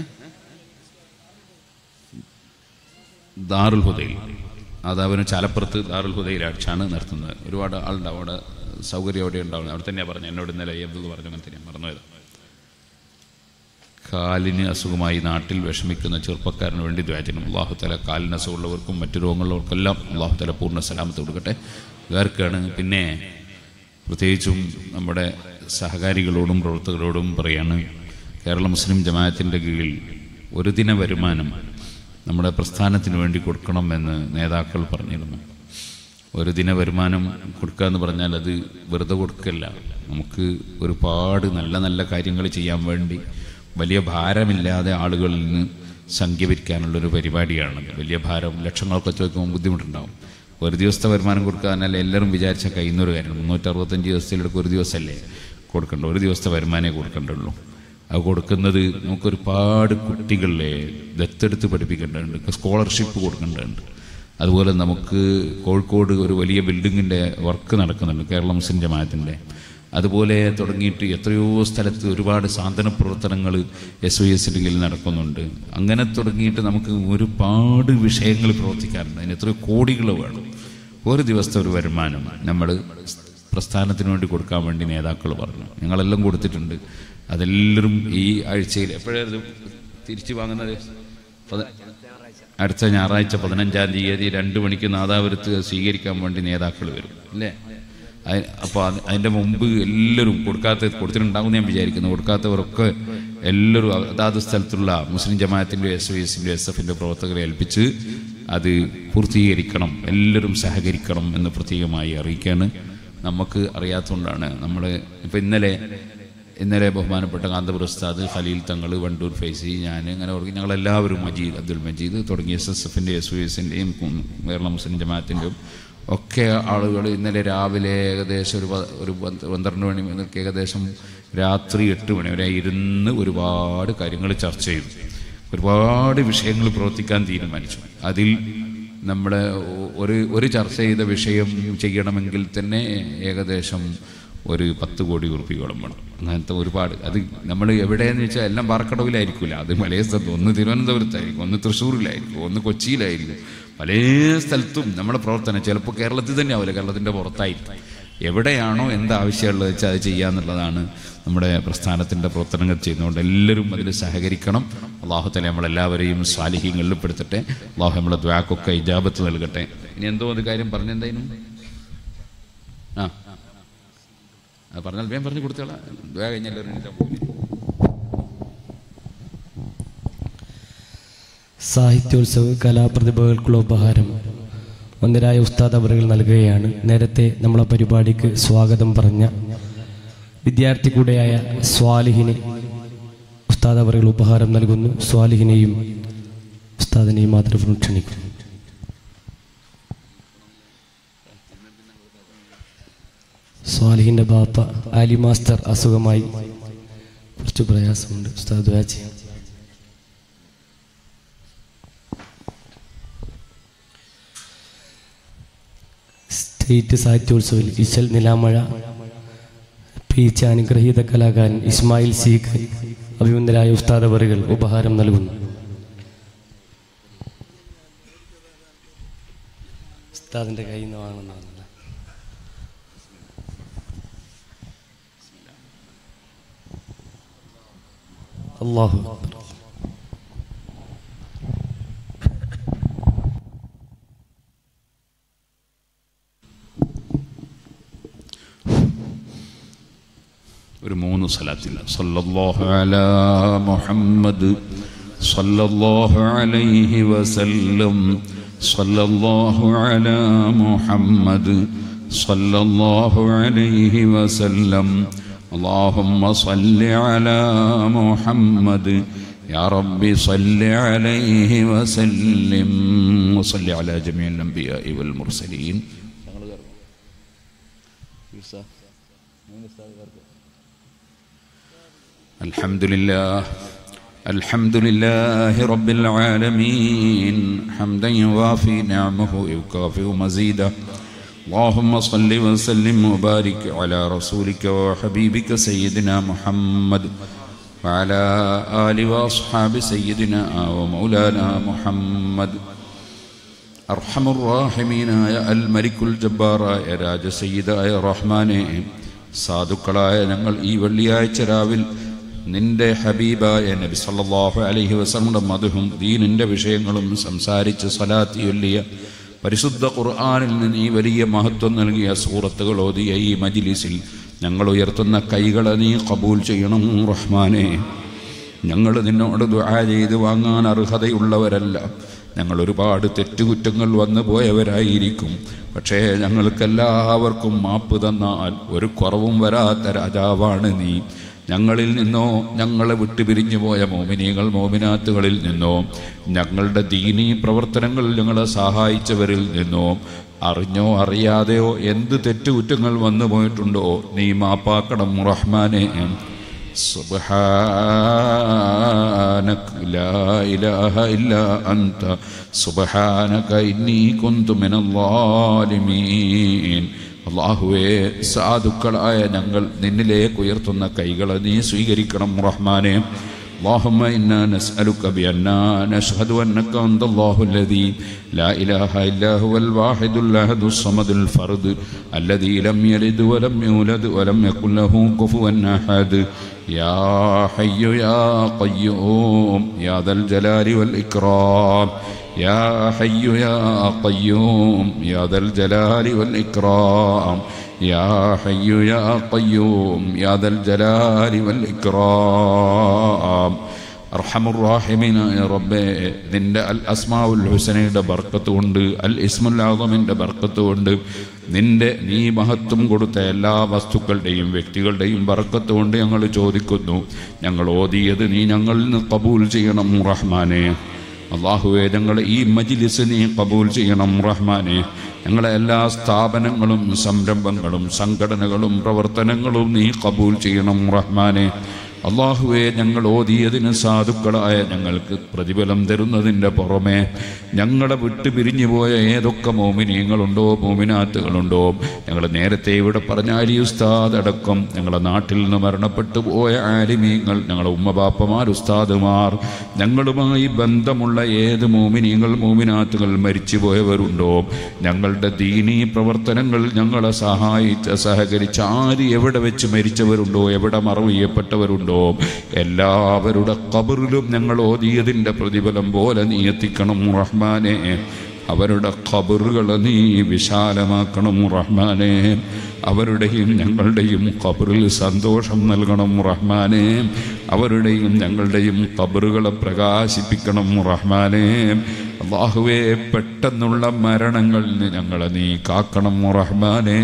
ദാറുൽ ഹുദയിൽ നാദാപുരം ചാലപ്പുറത്ത് ദാറുൽ ഹുദയിലാണ് നടത്തുന്നത് ഒരുപാട് ആളുണ്ടാവും അവിടെ സൗകര്യം അവിടെ ഉണ്ടാവും അവിടെ തന്നെയാണ് പറഞ്ഞത് എന്നോട് ഇന്നലെ അയ്യബ്ദുൽ പറഞ്ഞു അങ്ങനെ തന്നെയാണ് മറന്നുപോയത് കാലിന് അസുഖമായി നാട്ടിൽ വിഷമിക്കുന്ന ചെറുപ്പക്കാരന് വേണ്ടി ദ്വാചനം അള്ളാഹുത്തല കാലിന് അസുഖമുള്ളവർക്കും മറ്റു രോഗങ്ങളുള്ളവർക്കെല്ലാം അള്ളാഹുത്തല പൂർണ്ണ സലാമത്ത് കൊടുക്കട്ടെ ഇവർക്കാണ് പിന്നെ പ്രത്യേകിച്ചും നമ്മുടെ സഹകാരികളോടും പ്രവർത്തകരോടും പറയാണ് കേരള മുസ്ലിം ജമാഅത്തിൻ്റെ കീഴിൽ ഒരു ദിന വരുമാനം നമ്മുടെ പ്രസ്ഥാനത്തിന് വേണ്ടി കൊടുക്കണമെന്ന് നേതാക്കൾ പറഞ്ഞിരുന്നു ഒരു ദിന വരുമാനം കൊടുക്കുക എന്ന് പറഞ്ഞാൽ അത് വെറുതെ കൊടുക്കല്ല നമുക്ക് ഒരുപാട് നല്ല നല്ല കാര്യങ്ങൾ ചെയ്യാൻ വേണ്ടി വലിയ ഭാരമില്ലാതെ ആളുകളിൽ നിന്ന് സംഖ്യ പിരിക്കാനുള്ളൊരു പരിപാടിയാണ് വലിയ ഭാരം ലക്ഷങ്ങളൊക്കെ ചോദിക്കുമ്പോൾ ബുദ്ധിമുട്ടുണ്ടാവും ഒരു ദിവസത്തെ വരുമാനം കൊടുക്കുക എന്നാൽ എല്ലാവരും വിചാരിച്ച കഴിയുന്നൊരു കാര്യമാണ് മുന്നൂറ്ററുപത്തഞ്ച് ദിവസത്തിലെടുക്ക് ഒരു ദിവസമല്ലേ കൊടുക്കേണ്ട ഒരു ദിവസത്തെ വരുമാനമേ കൊടുക്കേണ്ടുള്ളൂ അത് കൊടുക്കുന്നത് നമുക്കൊരുപാട് കുട്ടികളെ ദത്തെടുത്ത് പഠിപ്പിക്കേണ്ടതുണ്ട് സ്കോളർഷിപ്പ് കൊടുക്കേണ്ടതുണ്ട് അതുപോലെ നമുക്ക് കോഴിക്കോട് ഒരു വലിയ ബിൽഡിങ്ങിൻ്റെ വർക്ക് നടക്കുന്നുണ്ട് കേരള മുസ്ലിം ജമാഅത്തിൻ്റെ അതുപോലെ തുടങ്ങിയിട്ട് എത്രയോ സ്ഥലത്ത് ഒരുപാട് സാന്ത്വന പ്രവർത്തനങ്ങൾ എസ് വൈ എസിൻ്റെ കീഴിൽ നടക്കുന്നുണ്ട് അങ്ങനെ തുടങ്ങിയിട്ട് നമുക്ക് ഒരുപാട് വിഷയങ്ങൾ പ്രവർത്തിക്കാറുണ്ട് അതിന് എത്രയോ കോടികൾ വേണം ഒരു ദിവസത്തെ ഒരു വരുമാനം നമ്മൾ പ്രസ്ഥാനത്തിന് വേണ്ടി കൊടുക്കാൻ വേണ്ടി നേതാക്കൾ പറഞ്ഞു ഞങ്ങളെല്ലാം കൊടുത്തിട്ടുണ്ട് അതെല്ലാവരും ഈ ആഴ്ചയിൽ എപ്പോഴായിരുന്നു തിരിച്ചു വാങ്ങുന്നത് പത- അടുത്ത ഞായറാഴ്ച പതിനഞ്ചാം തീയതി രണ്ട് മണിക്ക് നാദാപുരത്ത് സ്വീകരിക്കാൻ വേണ്ടി നേതാക്കൾ വരും അല്ലേ അപ്പോൾ അതിൻ്റെ മുമ്പ് എല്ലാവരും കൊടുക്കാത്ത കൊടുത്തിട്ടുണ്ടാകുമെന്ന് ഞാൻ വിചാരിക്കുന്നു കൊടുക്കാത്തവരൊക്കെ എല്ലാവരും അതാത് സ്ഥലത്തുള്ള മുസ്ലിം ജമാഅത്തിൻ്റെ എസ് വി എസിൻ്റെ എസ് എഫിൻ്റെ പ്രവർത്തകരെ ഏൽപ്പിച്ച് അത് പൂർത്തീകരിക്കണം എല്ലാവരും സഹകരിക്കണം എന്ന് പ്രത്യേകമായി അറിയിക്കുകയാണ് നമുക്ക് അറിയാത്തതുകൊണ്ടാണ് നമ്മൾ ഇപ്പം ഇന്നലെ ഇന്നലെ ബഹുമാനപ്പെട്ട കാന്തപുര ഉസ്താദ് ഖലീൽ തങ്ങൾ വണ്ടൂർ ഫൈസി ഞാൻ അങ്ങനെ ഓർഗ- ഞങ്ങളെല്ലാവരും മജീദ് അബ്ദുൽ മജീദ് തുടങ്ങിയ എസ് എസ് എഫിൻ്റെ എസ് യു എസിൻ്റെയും കേരള മുസ്ലിം ജമാഅത്തിൻ്റെയും ഒക്കെ ആളുകൾ ഇന്നലെ രാവിലെ ഏകദേശം ഒരു പ- ഒരു പന്ത് പന്ത്രണ്ട് മണി മുതൽ ഏകദേശം രാത്രി എട്ട് മണി വരെ ഇരുന്ന് ഒരുപാട് കാര്യങ്ങൾ ചർച്ച ചെയ്തു ഒരുപാട് വിഷയങ്ങൾ പ്രവർത്തിക്കാൻ തീരുമാനിച്ചു അതിൽ നമ്മുടെ ഒരു ഒരു ചർച്ച ചെയ്ത വിഷയം ചെയ്യണമെങ്കിൽ തന്നെ ഏകദേശം ഒരു പത്ത് കോടി ഉറുപ്പികളും വേണം അങ്ങനത്തെ ഒരുപാട് അത് നമ്മൾ എവിടെയെന്ന് വെച്ചാൽ എല്ലാം പാറക്കടവിലായിരിക്കില്ല അത് പല സ്ഥലത്തും ഒന്ന് തിരുവനന്തപുരത്തായിരിക്കും ഒന്ന് തൃശ്ശൂരിലായിരിക്കും ഒന്ന് കൊച്ചിയിലായിരിക്കും പല സ്ഥലത്തും നമ്മുടെ പ്രവർത്തനം ചിലപ്പോൾ കേരളത്തിൽ തന്നെ ആവില്ല കേരളത്തിൻ്റെ പുറത്തായിരിക്കും എവിടെയാണോ എന്താവശ്യമുള്ളത് വെച്ചാൽ അത് ചെയ്യാന്നുള്ളതാണ് നമ്മുടെ പ്രസ്ഥാനത്തിൻ്റെ പ്രവർത്തനങ്ങൾ ചെയ്യുന്നതുകൊണ്ട് എല്ലാവരും അതിൽ സഹകരിക്കണം അള്ളാഹുത്തല നമ്മളെല്ലാവരെയും സാലിഹ്യങ്ങളിൽ പെടുത്തട്ടെ അള്ളാഹു നമ്മളെ ദ്വാക്കൊക്കെ ഇജാബത്ത് നൽകട്ടെ ഇനി എന്തോ ഒരു കാര്യം പറഞ്ഞെന്തായിരുന്നു ആ അത് പറഞ്ഞാൽ വേഗം പറഞ്ഞു കൊടുത്തോളാം ദ്വാ കഴിഞ്ഞാൽ സാഹിത്യോത്സവ് കലാപ്രതിഭകൾക്കുള്ള ഉപഹാരം ഒന്നരായ ഉസ്താദ് അവറുകൾ നൽകുകയാണ് നേരത്തെ നമ്മളെ പരിപാടിക്ക് സ്വാഗതം പറഞ്ഞ വിദ്യാർത്ഥി കൂടെയായ സ്വാലിഹിന് ഉസ്താദ് അവറുകൾ ഉപഹാരം നൽകുന്നു സ്വാലിഹിനെയും ഉസ്താദിനെയും മാത്രം ക്ഷണിക്കുന്നു സ്വാലിഹിന്റെ ബാപ്പ ആലി മാസ്റ്റർ അസുഖമായി കുറച്ച് പ്രയാസമുണ്ട് ഉസ്താദ് ദുആ ചെയ്യാം സ്റ്റേറ്റ് സാഹിത്യോത്സവിൽ ഇശൽ നിലാമഴ പീച്ച അനുഗ്രഹീത കലാകാരൻ ഇസ്മായിൽ സീഖ് അഭിമന്ദരായ ഉസ്താദ് അവറുകൾ ഉപഹാരം നൽകുന്നു ഉസ്താദിന്റെ കയ്യിൽ നിന്ന് വാങ്ങുന്നതാണ് അള്ളാഹു അക്ബർ. ഒരു മൂന്ന് സ്ഥലത്തില്ല സല്ലല്ലാഹു അലാ മുഹമ്മദ് സല്ലല്ലാഹു അലൈഹി വസല്ലം സല്ലല്ലാഹു അലാ മുഹമ്മദ് സല്ലല്ലാഹു അലൈഹി വസല്ലം اللهم صل على محمد يا رب صل عليه وسلم وصل على جميع الأنبياء والمرسلين الحمد لله الحمد لله رب العالمين حمدا يوافي نعمه ويكافئ مزيده اللهم صل وسلم وبارك على رسولك وحبيبك سيدنا محمد وعلى آل وأصحاب سيدنا ومولانا محمد അർഹമുറാഹിമീനായ അൽ മരിക്കുൽ ജബ്ബാറായ രാജസയ്യിദായ റഹ്മാനെ സാധുക്കളായ ഞങ്ങൾ ഈ വെള്ളിയാഴ്ച രാവിൽ നിന്റെ ഹബീബായ നബി സല്ലല്ലാഹു അലൈഹി വസല്ലമയുടെ മധുഹും ദീനിൻ്റെ വിഷയങ്ങളും സംസാരിച്ച് സലാത്തി ചൊല്ലിയ പരിശുദ്ധ ഖുർആനിൽ നിന്ന് ഈ വലിയ മഹത്വം നൽകിയ സൂറത്തുകൾ ഓതിയ ഈ മജിലിസിൽ ഞങ്ങൾ ഉയർത്തുന്ന കൈകളെ നീ കബൂൽ ചെയ്യണം റഹ്മാനെ ഞങ്ങൾ നിന്നോട് ദുആ ചെയ്ത് വാങ്ങാൻ അർഹതയുള്ളവരല്ല ഞങ്ങൾ ഒരുപാട് തെറ്റുകുറ്റങ്ങൾ വന്നു പോയവരായിരിക്കും പക്ഷേ ഞങ്ങൾക്കെല്ലാവർക്കും മാപ്പ് തന്നാൽ ഒരു കുറവും വരാത്ത രാജാവാണ് നീ ഞങ്ങളിൽ നിന്നോ ഞങ്ങളെ വിട്ടുപിരിഞ്ഞു പോയ മോമിനികൾ മോമിനാത്തുകളിൽ നിന്നോ ഞങ്ങളുടെ ദീനീ പ്രവർത്തനങ്ങളിൽ ഞങ്ങളെ സഹായിച്ചവരിൽ നിന്നോ അറിഞ്ഞോ അറിയാതെയോ എന്ത് തെറ്റുകുറ്റങ്ങൾ വന്നു പോയിട്ടുണ്ടോ നീ മാപ്പാക്കണം റഹ്മാനെ سبحانك لا إله إلا أنت سبحانك إني كنت من الظالمين അള്ളാഹുവേ സാധുക്കളായ ഞങ്ങൾ നിന്നിലേക്ക് ഉയർത്തുന്ന കൈകളെ നീ സ്വീകരിക്കണം റഹ്മാനെ اللهم إنا نسألك بأننا نشهد أنك أنت الله الذي لا إله إلا هو الواحد الأحد الصمد الفرد الذي لم يلد ولم يولد ولم يكن له كفوا أحد يا حي يا قيوم يا ذا الجلال والإكرام يا حي يا قيوم يا ذا الجلال والإكرام يا حي يا قيوم يا ذا الجلال والإكرام അർഹമുറാഹിമീനായ റബ്ബേ നിന്റെ അൽ അസ്മാവുൽ ഹുസനയുടെ ബർക്കത്ത് കൊണ്ട് അൽ ഇസ്മുൽ ആദമിൻ്റെ ബർക്കത്ത് കൊണ്ട് നിന്റെ നീ മഹത്വം കൊടുത്ത എല്ലാ വസ്തുക്കളുടെയും വ്യക്തികളുടെയും ബർക്കത്ത് കൊണ്ട് ഞങ്ങൾ ചോദിക്കുന്നു ഞങ്ങൾ ഓതിയത് നീ ഞങ്ങളിൽ നിന്ന് കബൂൽ ചെയ്യണം റഹ്മാനെ അള്ളാഹുവെ ഞങ്ങളെ ഈ മജിലിസ് നീ കബൂൽ ചെയ്യണം റഹ്മാനെ ഞങ്ങളെ എല്ലാ സ്ഥാപനങ്ങളും സംരംഭങ്ങളും സംഘടനകളും പ്രവർത്തനങ്ങളും നീ കബൂൽ ചെയ്യണം റഹ്മാനെ അള്ളാഹുവെ ഞങ്ങൾ ഓതിയതിന് സാധുക്കളായ ഞങ്ങൾക്ക് പ്രതിഫലം തരുന്നതിൻ്റെ പുറമെ ഞങ്ങളെ വിട്ടു പിരിഞ്ഞു പോയ ഏതൊക്കെ മോമിനിയങ്ങളുണ്ടോ മോമിനാത്തുകളുണ്ടോ ഞങ്ങൾ നേരത്തെ ഇവിടെ പറഞ്ഞ അലി ഉസ്താദ് അടക്കം ഞങ്ങളുടെ നാട്ടിൽ നിന്ന് മരണപ്പെട്ടു പോയ ആലിമീങ്ങൾ ഞങ്ങളുടെ ഉമ്മബാപ്പമാർ ഉസ്താദുമാർ ഞങ്ങളുമായി ബന്ധമുള്ള ഏത് മോമിനിയങ്ങൾ മോമിനാത്തുകൾ മരിച്ചു പോയവരുണ്ടോ ഞങ്ങളുടെ ദീനീ പ്രവർത്തനങ്ങൾ ഞങ്ങളെ സഹായിച്ച് സഹകരിച്ച് ആര് എവിടെ വെച്ച് മരിച്ചവരുണ്ടോ എവിടെ മറവ് ചെയ്യപ്പെട്ടവരുണ്ടോ എല്ലാവരുടെ കബറിലും ഞങ്ങൾ ഓതിയതിൻ്റെ പ്രതിഫലം പോലെ നീ എത്തിക്കണം റഹ്മാനെ അവരുടെ ഖബറുകൾ നീ വിശാലമാക്കണം റഹ്മാനെ അവരുടെയും ഞങ്ങളുടെയും ഖബറിൽ സന്തോഷം നൽകണം റഹ്മാനെ അവരുടെയും ഞങ്ങളുടെയും ഖബറുകളെ പ്രകാശിപ്പിക്കണം റഹ്മാനെ അള്ളാഹുവെ പെട്ടെന്നുള്ള മരണങ്ങളിൽ നിന്ന് ഞങ്ങളെ നീ കാക്കണം റഹ്മാനെ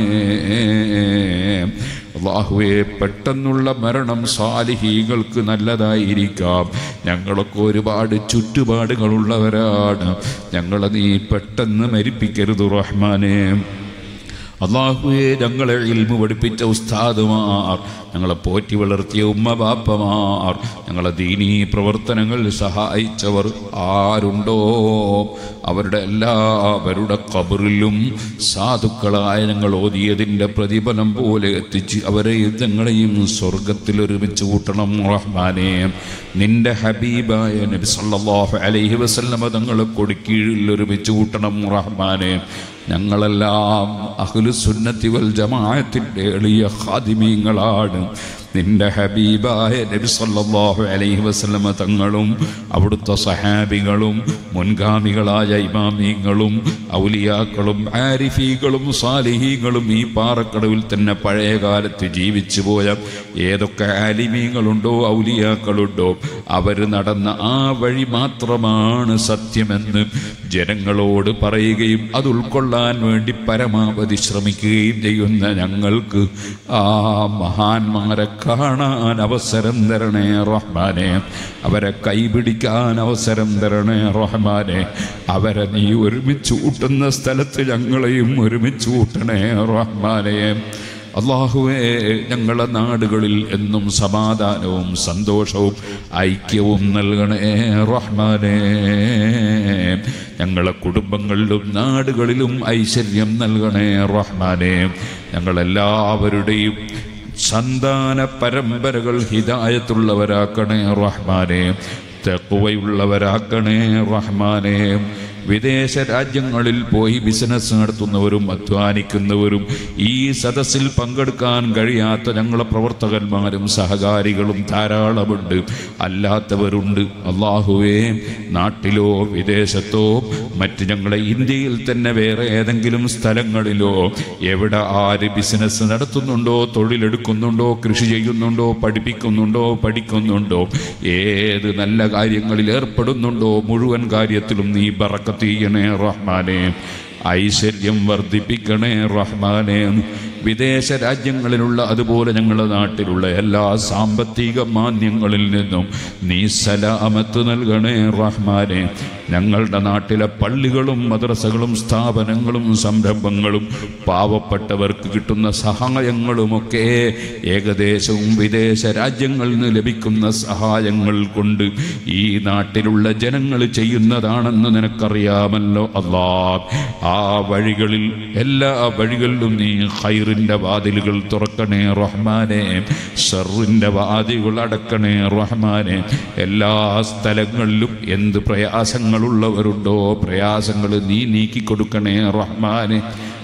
അള്ളാഹുവെ പെട്ടെന്നുള്ള മരണം സാലിഹീകൾക്ക് നല്ലതായിരിക്കാം ഞങ്ങളൊക്കെ ഒരുപാട് ചുറ്റുപാടുകളുള്ളവരാണ് ഞങ്ങളെ നീ പെട്ടെന്ന് മരിപ്പിക്കരുത് റഹ്മാനെ അള്ളാഹുവെ ഞങ്ങളെ ഇൽമു പഠിപ്പിച്ച ഉസ്താദുമാർ ഞങ്ങളെ പോറ്റി വളർത്തിയ ഉമ്മ ബാപ്പമാർ ഞങ്ങളെ ദീനീ പ്രവർത്തനങ്ങളിൽ സഹായിച്ചവർ ആരുണ്ടോ അവരുടെ എല്ലാവരുടെ കബറിലും സാധുക്കളായ ഞങ്ങൾ ഓതിയതിൻ്റെ പ്രതിഫലം പോലെ എത്തിച്ച് അവരെ ഞങ്ങളെയും സ്വർഗത്തിൽ ഒരുമിച്ച് കൂട്ടണം റഹ്മാനെ നിന്റെ ഹബീബായ നബി സല്ലല്ലാഹു അലൈഹി വസല്ലമ തങ്ങളെ കൊടിക്കീഴിൽ ഒരുമിച്ച് കൂട്ടണം റഹ്മാനെ ഞങ്ങളെല്ലാം അഹ്ലു സുന്നത്തി വൽ ജമാഅത്തിന്റെ എളിയ ഖാദിമീങ്ങളാണ് നിന്റെ ഹബീബായ നബി സല്ലല്ലാഹു അലൈഹി വസല്ലമ തങ്ങളും അവിടുത്തെ സഹാബികളും മുൻഗാമികളായ ഇമാമീങ്ങളും ഔലിയാക്കളും ആരിഫീകളും സാലിഹീങ്ങളും ഈ പാറക്കടവിൽ തന്നെ പഴയ കാലത്ത് ജീവിച്ചു പോയ ഏതൊക്കെ ആലിമീങ്ങളുണ്ടോ ഔലിയാക്കളുണ്ടോ അവർ നടന്ന ആ വഴി മാത്രമാണ് സത്യമെന്ന് ജനങ്ങളോട് പറയുകയും അത് ഉൾക്കൊള്ളാൻ വേണ്ടി പരമാവധി ശ്രമിക്കുകയും ചെയ്യുന്ന ഞങ്ങൾക്ക് ആ മഹാന്മാരെ കാണാൻ അവസരം തരണേ റഹ്മാനെ അവരെ കൈപിടിക്കാൻ അവസരം തരണേ റഹ്മാനെ അവരെ നീ ഒരുമിച്ച് കൂട്ടുന്ന സ്ഥലത്ത് ഞങ്ങളെയും ഒരുമിച്ച് കൂട്ടണേ റഹ്മാനെ അള്ളാഹുവേ ഞങ്ങളെ നാടുകളിൽ എന്നും സമാധാനവും സന്തോഷവും ഐക്യവും നൽകണേ റഹ്മാനേ ഞങ്ങളെ കുടുംബങ്ങളിലും നാടുകളിലും ഐശ്വര്യം നൽകണേ റഹ്മാനെ ഞങ്ങളെല്ലാവരുടെയും സന്താന പരമ്പരകൾ ഹിതായത്തുള്ളവരാക്കണേ റഹ്മാനെ തെക്കുവയുള്ളവരാക്കണേ റഹ്മാനെ വിദേശ രാജ്യങ്ങളിൽ പോയി ബിസിനസ് നടത്തുന്നവരും അധ്വാനിക്കുന്നവരും ഈ സദസ്സിൽ പങ്കെടുക്കാൻ കഴിയാത്ത ഞങ്ങളെ പ്രവർത്തകന്മാരും സഹകാരികളും ധാരാളമുണ്ട് അല്ലാത്തവരുണ്ട് അള്ളാഹുവേ നാട്ടിലോ വിദേശത്തോ മറ്റ് ഞങ്ങളെ ഇന്ത്യയിൽ തന്നെ വേറെ ഏതെങ്കിലും സ്ഥലങ്ങളിലോ എവിടെ ആര് ബിസിനസ് നടത്തുന്നുണ്ടോ തൊഴിലെടുക്കുന്നുണ്ടോ കൃഷി ചെയ്യുന്നുണ്ടോ പഠിപ്പിക്കുന്നുണ്ടോ പഠിക്കുന്നുണ്ടോ ഏത് നല്ല കാര്യങ്ങളിൽ ഏർപ്പെടുന്നുണ്ടോ മുഴുവൻ കാര്യത്തിലും നീ ബറക്കത്ത് ചെയ്യണേ റഹ്മാനെ ഐശ്വര്യം വർദ്ധിപ്പിക്കണേ റഹ്മാനെ വിദേശ രാജ്യങ്ങളിലുള്ള അതുപോലെ ഞങ്ങളുടെ നാട്ടിലുള്ള എല്ലാ സാമ്പത്തിക മാന്യങ്ങളിൽ നിന്നും നീ സലാമത്ത് നൽകണേ റഹ്മാനെ ഞങ്ങളുടെ നാട്ടിലെ പള്ളികളും മദ്രസകളും സ്ഥാപനങ്ങളും സംരംഭങ്ങളും പാവപ്പെട്ടവർക്ക് കിട്ടുന്ന സഹായങ്ങളുമൊക്കെ ഏകദേശവും വിദേശ രാജ്യങ്ങളിൽ നിന്ന് ലഭിക്കുന്ന സഹായങ്ങൾ കൊണ്ട് ഈ നാട്ടിലുള്ള ജനങ്ങൾ ചെയ്യുന്നതാണെന്ന് നിനക്കറിയാമല്ലോ അല്ലാ ആ വഴികളിൽ എല്ലാ വഴികളിലും നീ ഹൈറിന്റെ വാതിലുകൾ തുറക്കണേ റഹ്മാനെ ഷറിന്റെ വാതിലുകൾ അടക്കണേ റഹ്മാനെ എല്ലാ സ്ഥലങ്ങളിലും എന്ത് പ്രയാസങ്ങളുള്ളവരുണ്ടോ പ്രയാസങ്ങൾ നീ നീക്കിക്കൊടുക്കണേ റഹ്മാനെ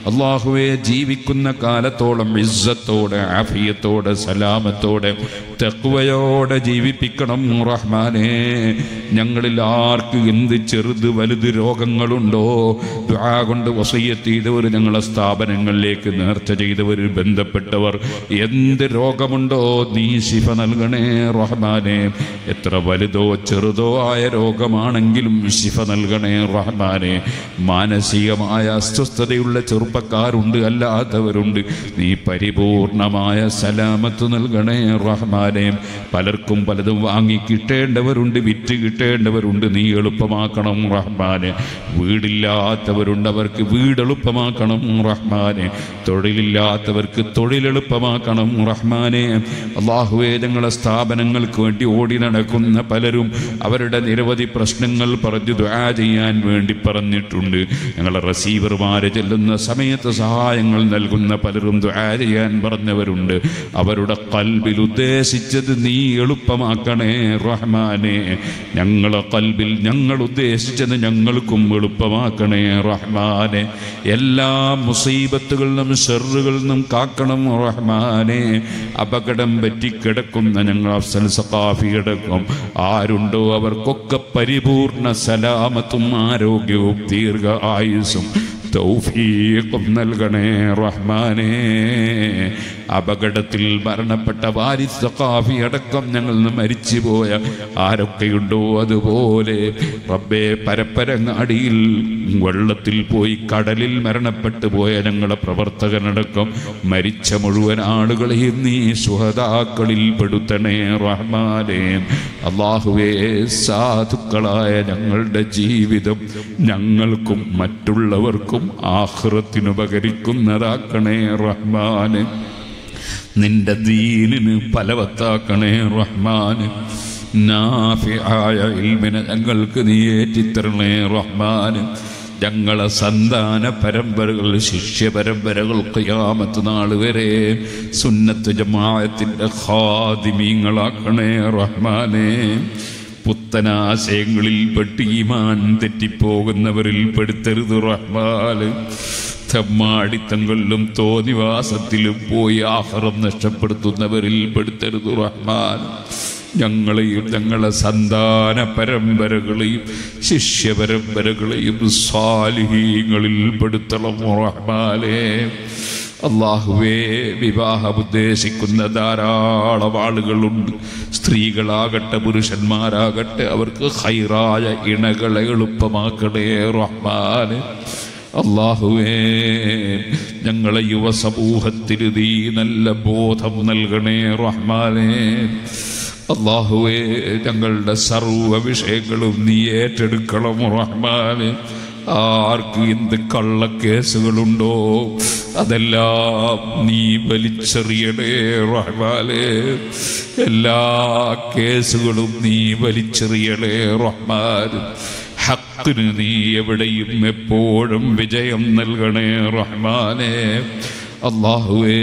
അള്ളാഹുവെ ജീവിക്കുന്ന കാലത്തോളം ഇസ്സത്തോടെ ആഫിയത്തോടെ സലാമത്തോടെ തെക്കുവയോടെ ജീവിപ്പിക്കണം റഹ്മാനെ ഞങ്ങളിൽ ആർക്ക് എന്ത് ചെറുത് വലുത് രോഗങ്ങളുണ്ടോ ദുആ കൊണ്ട് വസയ്യത്ത് ചെയ്തവർ ഞങ്ങളെ സ്ഥാപനങ്ങളിലേക്ക് നേർച്ച ചെയ്തവർ ബന്ധപ്പെട്ടവർ എന്ത് രോഗമുണ്ടോ നീ ശിഫ നൽകണേ റഹ്മാനെ എത്ര വലുതോ ചെറുതോ ആയ രോഗമാണെങ്കിലും ശിഫ നൽകണേ റഹ്മാനെ മാനസികമായ അസ്വസ്ഥതയുള്ള ചെറുപ്പക്കാരുണ്ട് അല്ലാത്തവരുണ്ട് നീ പരിപൂർണമായ സലാമത്ത് നൽകണേ റഹ്മാനെ പലർക്കും പലതും വാങ്ങി കിട്ടേണ്ടവരുണ്ട് വിറ്റ് കിട്ടേണ്ടവരുണ്ട് നീ എളുപ്പമാക്കണം റഹ്മാനെ വീടില്ലാത്തവരുണ്ട് അവർക്ക് വീട് എളുപ്പമാക്കണം റഹ്മാനെ തൊഴിലില്ലാത്തവർക്ക് തൊഴിൽ എളുപ്പമാക്കണം റഹ്മാനെ അള്ളാഹുവേ ഞങ്ങളെ സ്ഥാപനങ്ങൾക്ക് വേണ്ടി ഓടി നടക്കുന്ന പലരും അവരുടെ നിരവധി പ്രശ്നങ്ങൾ പറഞ്ഞു ദ്വാ ചെയ്യാൻ വേണ്ടി പറഞ്ഞിട്ടുണ്ട് ഞങ്ങളെ റസീവർമാര് ചെല്ലുന്ന സമയത്ത് സഹായങ്ങൾ നൽകുന്ന പലരും ദ്വാ ചെയ്യാൻ പറഞ്ഞവരുണ്ട് അവരുടെ കൽബിൽ ഉദ്ദേശിച്ചത് നീ എളുപ്പമാക്കണേ റഹ്മാനെ ഞങ്ങളെ കൽബിൽ ഞങ്ങൾ ഉദ്ദേശിച്ചത് ഞങ്ങൾക്കും എളുപ്പമാക്കണേ റഹ്മാനെ എല്ലാ മുസീബത്തുകളിൽ നിന്നും ഷെറുകളിൽ നിന്നും കാക്കണം റഹ്മാനെ അപകടം പറ്റി കിടക്കുന്ന ഞങ്ങൾ അഫ്സൽ സഖാഫി കിടക്കും ആരുണ്ടോ അവർക്കൊക്കെ പരിപൂർണ സലാമത്തും ആരോഗ്യവും ദീർഘ ആയുസ്സും തൗഫീഖും നൽകണേ റഹ്മാനേ അപകടത്തിൽ മരണപ്പെട്ട വാരിസ് സഖാഫി അടക്കം ഞങ്ങൾ നിന്ന് മരിച്ചുപോയ ആരൊക്കെയുണ്ടോ അതുപോലെ റബ്ബേ പരപ്പരങ്ങാടിയിൽ വെള്ളത്തിൽ പോയി കടലിൽ മരണപ്പെട്ടു പോയ ഞങ്ങളെ പ്രവർത്തകനടക്കം മരിച്ച മുഴുവൻ ആളുകളെയും നീ സുഹതാക്കളിൽ പെടുത്തണേ റഹ്മാനേ അള്ളാഹുവേ സാധുക്കളായ ഞങ്ങളുടെ ജീവിതം ഞങ്ങൾക്കും മറ്റുള്ളവർക്കും ആഹ്റത്തിനുപകരിക്കുന്നതാക്കണേ റഹ്മാന് നിന്റെ ദീനിന് ഫലവത്താക്കണേ റഹ്മാന് നാഫിയായ ഇൽമിനെ ഞങ്ങൾക്ക് നീ ഏറ്റിത്തരണേ റഹ്മാന് ഞങ്ങളെ സന്താന പരമ്പരകൾ ശിഷ്യ പരമ്പരകൾ ഖിയാമത്ത് നാൾ വരെ സുന്നത്ത് ജമാഅത്തിന്റെ ഖാദിമീങ്ങളാക്കണേ റഹ്മാനേ പുത്തനാശയങ്ങളിൽ പെട്ട് ഈമാൻ തെറ്റിപ്പോകുന്നവരിൽ പെടുത്തരുത് റഹ്മാന് തെമ്മാടിത്തങ്ങളിലും തോന്നിവാസത്തിലും പോയി ആഹാരം നഷ്ടപ്പെടുത്തുന്നവരിൽ പെടുത്തരുത് റഹ്മാൻ ഞങ്ങളെയും ഞങ്ങളെ സന്താന പരമ്പരകളെയും ശിഷ്യ പരമ്പരകളെയും സ്വാലിഹീങ്ങളിൽ പെടുത്തണം റഹ്മാനേ അള്ളാഹുവേ വിവാഹം ഉദ്ദേശിക്കുന്ന ധാരാളം ആളുകളുണ്ട് സ്ത്രീകളാകട്ടെ പുരുഷന്മാരാകട്ടെ അവർക്ക് ഹൈറായ ഇണകളെ എളുപ്പമാക്കണേ റഹ്മാന് അള്ളാഹുവേ ഞങ്ങളെ യുവസമൂഹത്തിന് നീ നല്ല ബോധം നൽകണേ റഹ്മാനേ അള്ളാഹുവേ ഞങ്ങളുടെ സർവ വിഷയങ്ങളും നീ ഏറ്റെടുക്കണം റഹ്മാന് ആർക്ക് എന്ത് കള്ളക്കേസുകളുണ്ടോ അതെല്ലാം നീ വലിച്ചെറിയണേ റഹ്മാനെ എല്ലാ കേസുകളും നീ വലിച്ചെറിയണേ റഹ്മാൻ ഹക്കിന് നീ എവിടെയും എപ്പോഴും വിജയം നൽകണേ റഹ്മാനെ അള്ളാഹുവേ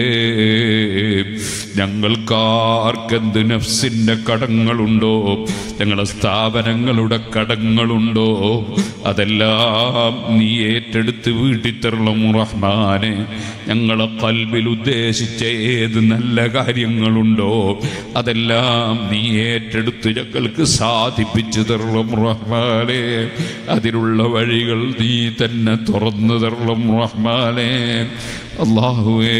ഞങ്ങൾക്കാർക്കെന്ത് നഫ്സിന്റെ കടങ്ങളുണ്ടോ ഞങ്ങളെ സ്ഥാപനങ്ങളുടെ കടങ്ങളുണ്ടോ അതെല്ലാം നീ ഏറ്റെടുത്ത് വീട്ടിത്തരണം റഹ്മാനെ ഞങ്ങളെ കൽബിൽ ഉദ്ദേശിച്ച ഏത് നല്ല കാര്യങ്ങളുണ്ടോ അതെല്ലാം നീ ഏറ്റെടുത്ത് ഞങ്ങൾക്ക് സാധിപ്പിച്ചു തരണം റഹ്മാനെ അതിനുള്ള വഴികൾ നീ തന്നെ തുറന്നു തരണം റഹ്മാനെ അള്ളാഹുവേ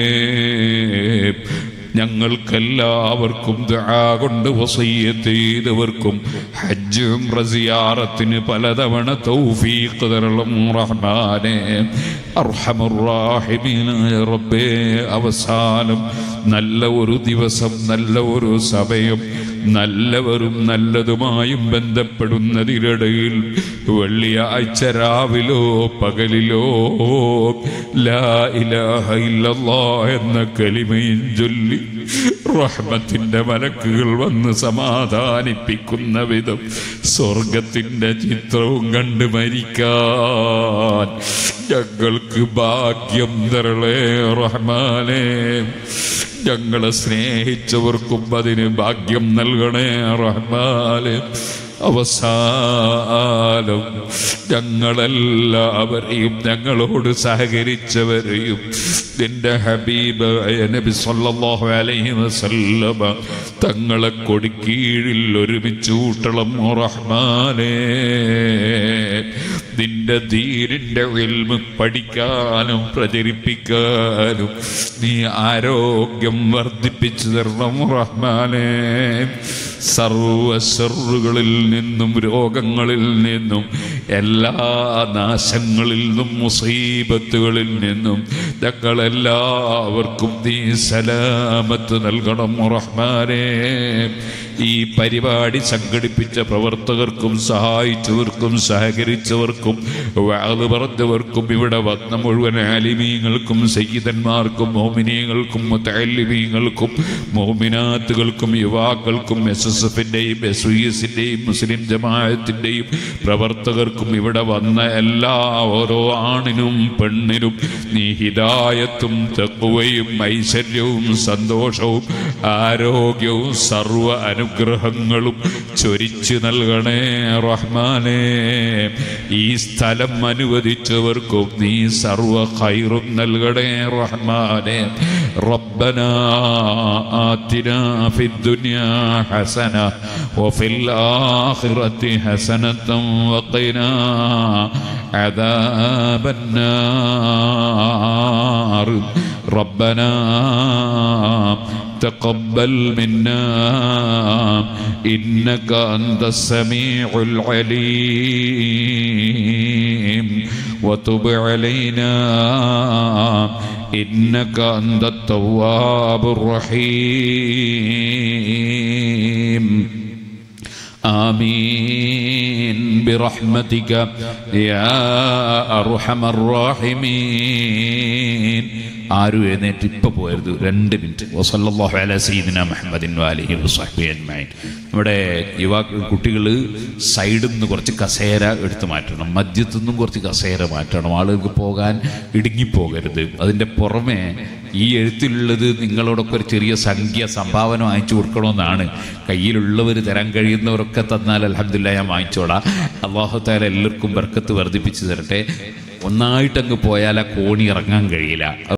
ഞങ്ങൾക്കെല്ലാവർക്കും ദുആ കൊണ്ട് വസയ്യത്ത് ചെയ്തവർക്കും ഹജ്ജും റസിയാറത്തിന് പലതവണ തൗഫീഖ് തരണം റഹ്മാനെ അർഹമുറാഹിമീനായ റബ്ബേ അവസാനം നല്ല ഒരു ദിവസം നല്ല ഒരു സമയം നല്ലവരും നല്ലതുമായും ബന്ധപ്പെടുന്നതിനിടയിൽ വെള്ളിയാഴ്ച രാവിലോ പകലിലോ ലാ ഇലാഹ ഇല്ലല്ലാ എന്ന കലിമയും ചൊല്ലി റഹ്മത്തിന്റെ മലക്കുകൾ വന്ന് സമാധാനിപ്പിക്കുന്ന വിധം സ്വർഗത്തിന്റെ ചിത്രവും കണ്ട് മരിക്കാൻ ഞങ്ങൾക്ക് ഭാഗ്യം തരളേ റഹ്മാനേ ഞങ്ങളെ സ്നേഹിച്ചവർക്കും അതിന് ഭാഗ്യം നൽകണേ റഹ്മാനെ അവസാനം ഞങ്ങളെല്ലാവരെയും ഞങ്ങളോട് സഹകരിച്ചവരെയും നിന്റെ ഹബീബ് നബി സല്ലല്ലാഹു അലൈഹി വസല്ലമ തങ്ങളെ കൊടിക്കീഴിൽ ഒരുമിച്ച് കൂട്ടളം റഹ്മാനേ നിന്റെ ധീരിന്റെ ഇൽമ് പഠിക്കാനും പ്രചരിപ്പിക്കാനും നീ ആരോഗ്യം വർദ്ധിപ്പിച്ചു തരണം റഹ്മാനേ സർവശറുകളിൽ നിന്നും രോഗങ്ങളിൽ നിന്നും എല്ലാ നാശങ്ങളിൽ നിന്നും മുസീബത്തുകളിൽ നിന്നും ഞങ്ങളെല്ലാവർക്കും നീ സലാമത്ത് നൽകണം റഹ്മാനേ ഈ പരിപാടി സംഘടിപ്പിച്ച പ്രവർത്തകർക്കും സഹായിച്ചവർക്കും സഹകരിച്ചവർക്കും വാത് പറഞ്ഞവർക്കും ഇവിടെ വന്ന മുഴുവൻ ആലിമീങ്ങൾക്കും സയ്യിദന്മാർക്കും മോമിനീങ്ങൾക്കും മുത്തലിമീങ്ങൾക്കും മോമിനാത്തുകൾക്കും യുവാക്കൾക്കും എസ് എസ് എഫിൻ്റെയും എസ് വി എസിൻ്റെയും മുസ്ലിം ജമാഅത്തിൻ്റെയും പ്രവർത്തകർക്കും ഇവിടെ വന്ന എല്ലാ ഓരോ ആണിനും പെണ്ണിനും നീ ഹിദായത്തും തെക്കുവയും ഐശ്വര്യവും സന്തോഷവും ആരോഗ്യവും സർവ അനുഗ്രഹങ്ങളും ചൊരിച്ചു നൽകണേ റഹ്മാനേ ഈ സ്ഥലം അനുവദിച്ചവർക്കും നീ സർവ ഖൈറും നൽകണേ റഹ്മാനേ ربنا آتنا في الدنيا حسنة وفي الآخرة حسنة وقنا عذاب النار ربنا تقبل منا إنك أنت السميع العليم وتب علينا إنك أنت التواب الرحيم آمين برحمتك يا أرحم الراحمين ആരും എഴുന്നേറ്റ് ഇപ്പൊ പോയത് രണ്ട് മിനിറ്റ് വസല്ലല്ലാഹു അലാ സയ്യിദിന മുഹമ്മദിൻ വാലിഹി വസഹ്ബിഹി അജ്മഈൻ നമ്മുടെ യുവാക്കൾ കുട്ടികൾ സൈഡിൽ നിന്ന് കുറച്ച് കസേര എടുത്തു മാറ്റണം മധ്യത്തു നിന്നും കുറച്ച് കസേര മാറ്റണം ആളുകൾക്ക് പോകാൻ ഇടുങ്ങിപ്പോകരുത് അതിൻ്റെ പുറമെ ഈ എഴുത്തിലുള്ളത് നിങ്ങളോടൊക്കെ ഒരു ചെറിയ സംഖ്യ സംഭാവന വാങ്ങിച്ചു കൊടുക്കണമെന്നാണ് കയ്യിലുള്ളവർ തരാൻ കഴിയുന്നവരൊക്കെ തന്നാൽ അലഹമില്ല ഞാൻ വാങ്ങിച്ചോളാം അള്ളാഹുത്താല എല്ലാവർക്കും ബർക്കത്ത് വർദ്ധിപ്പിച്ചു തരട്ടെ ഒന്നായിട്ടങ്ങ് പോയാൽ ആ കോണി ഇറങ്ങാൻ കഴിയില്ല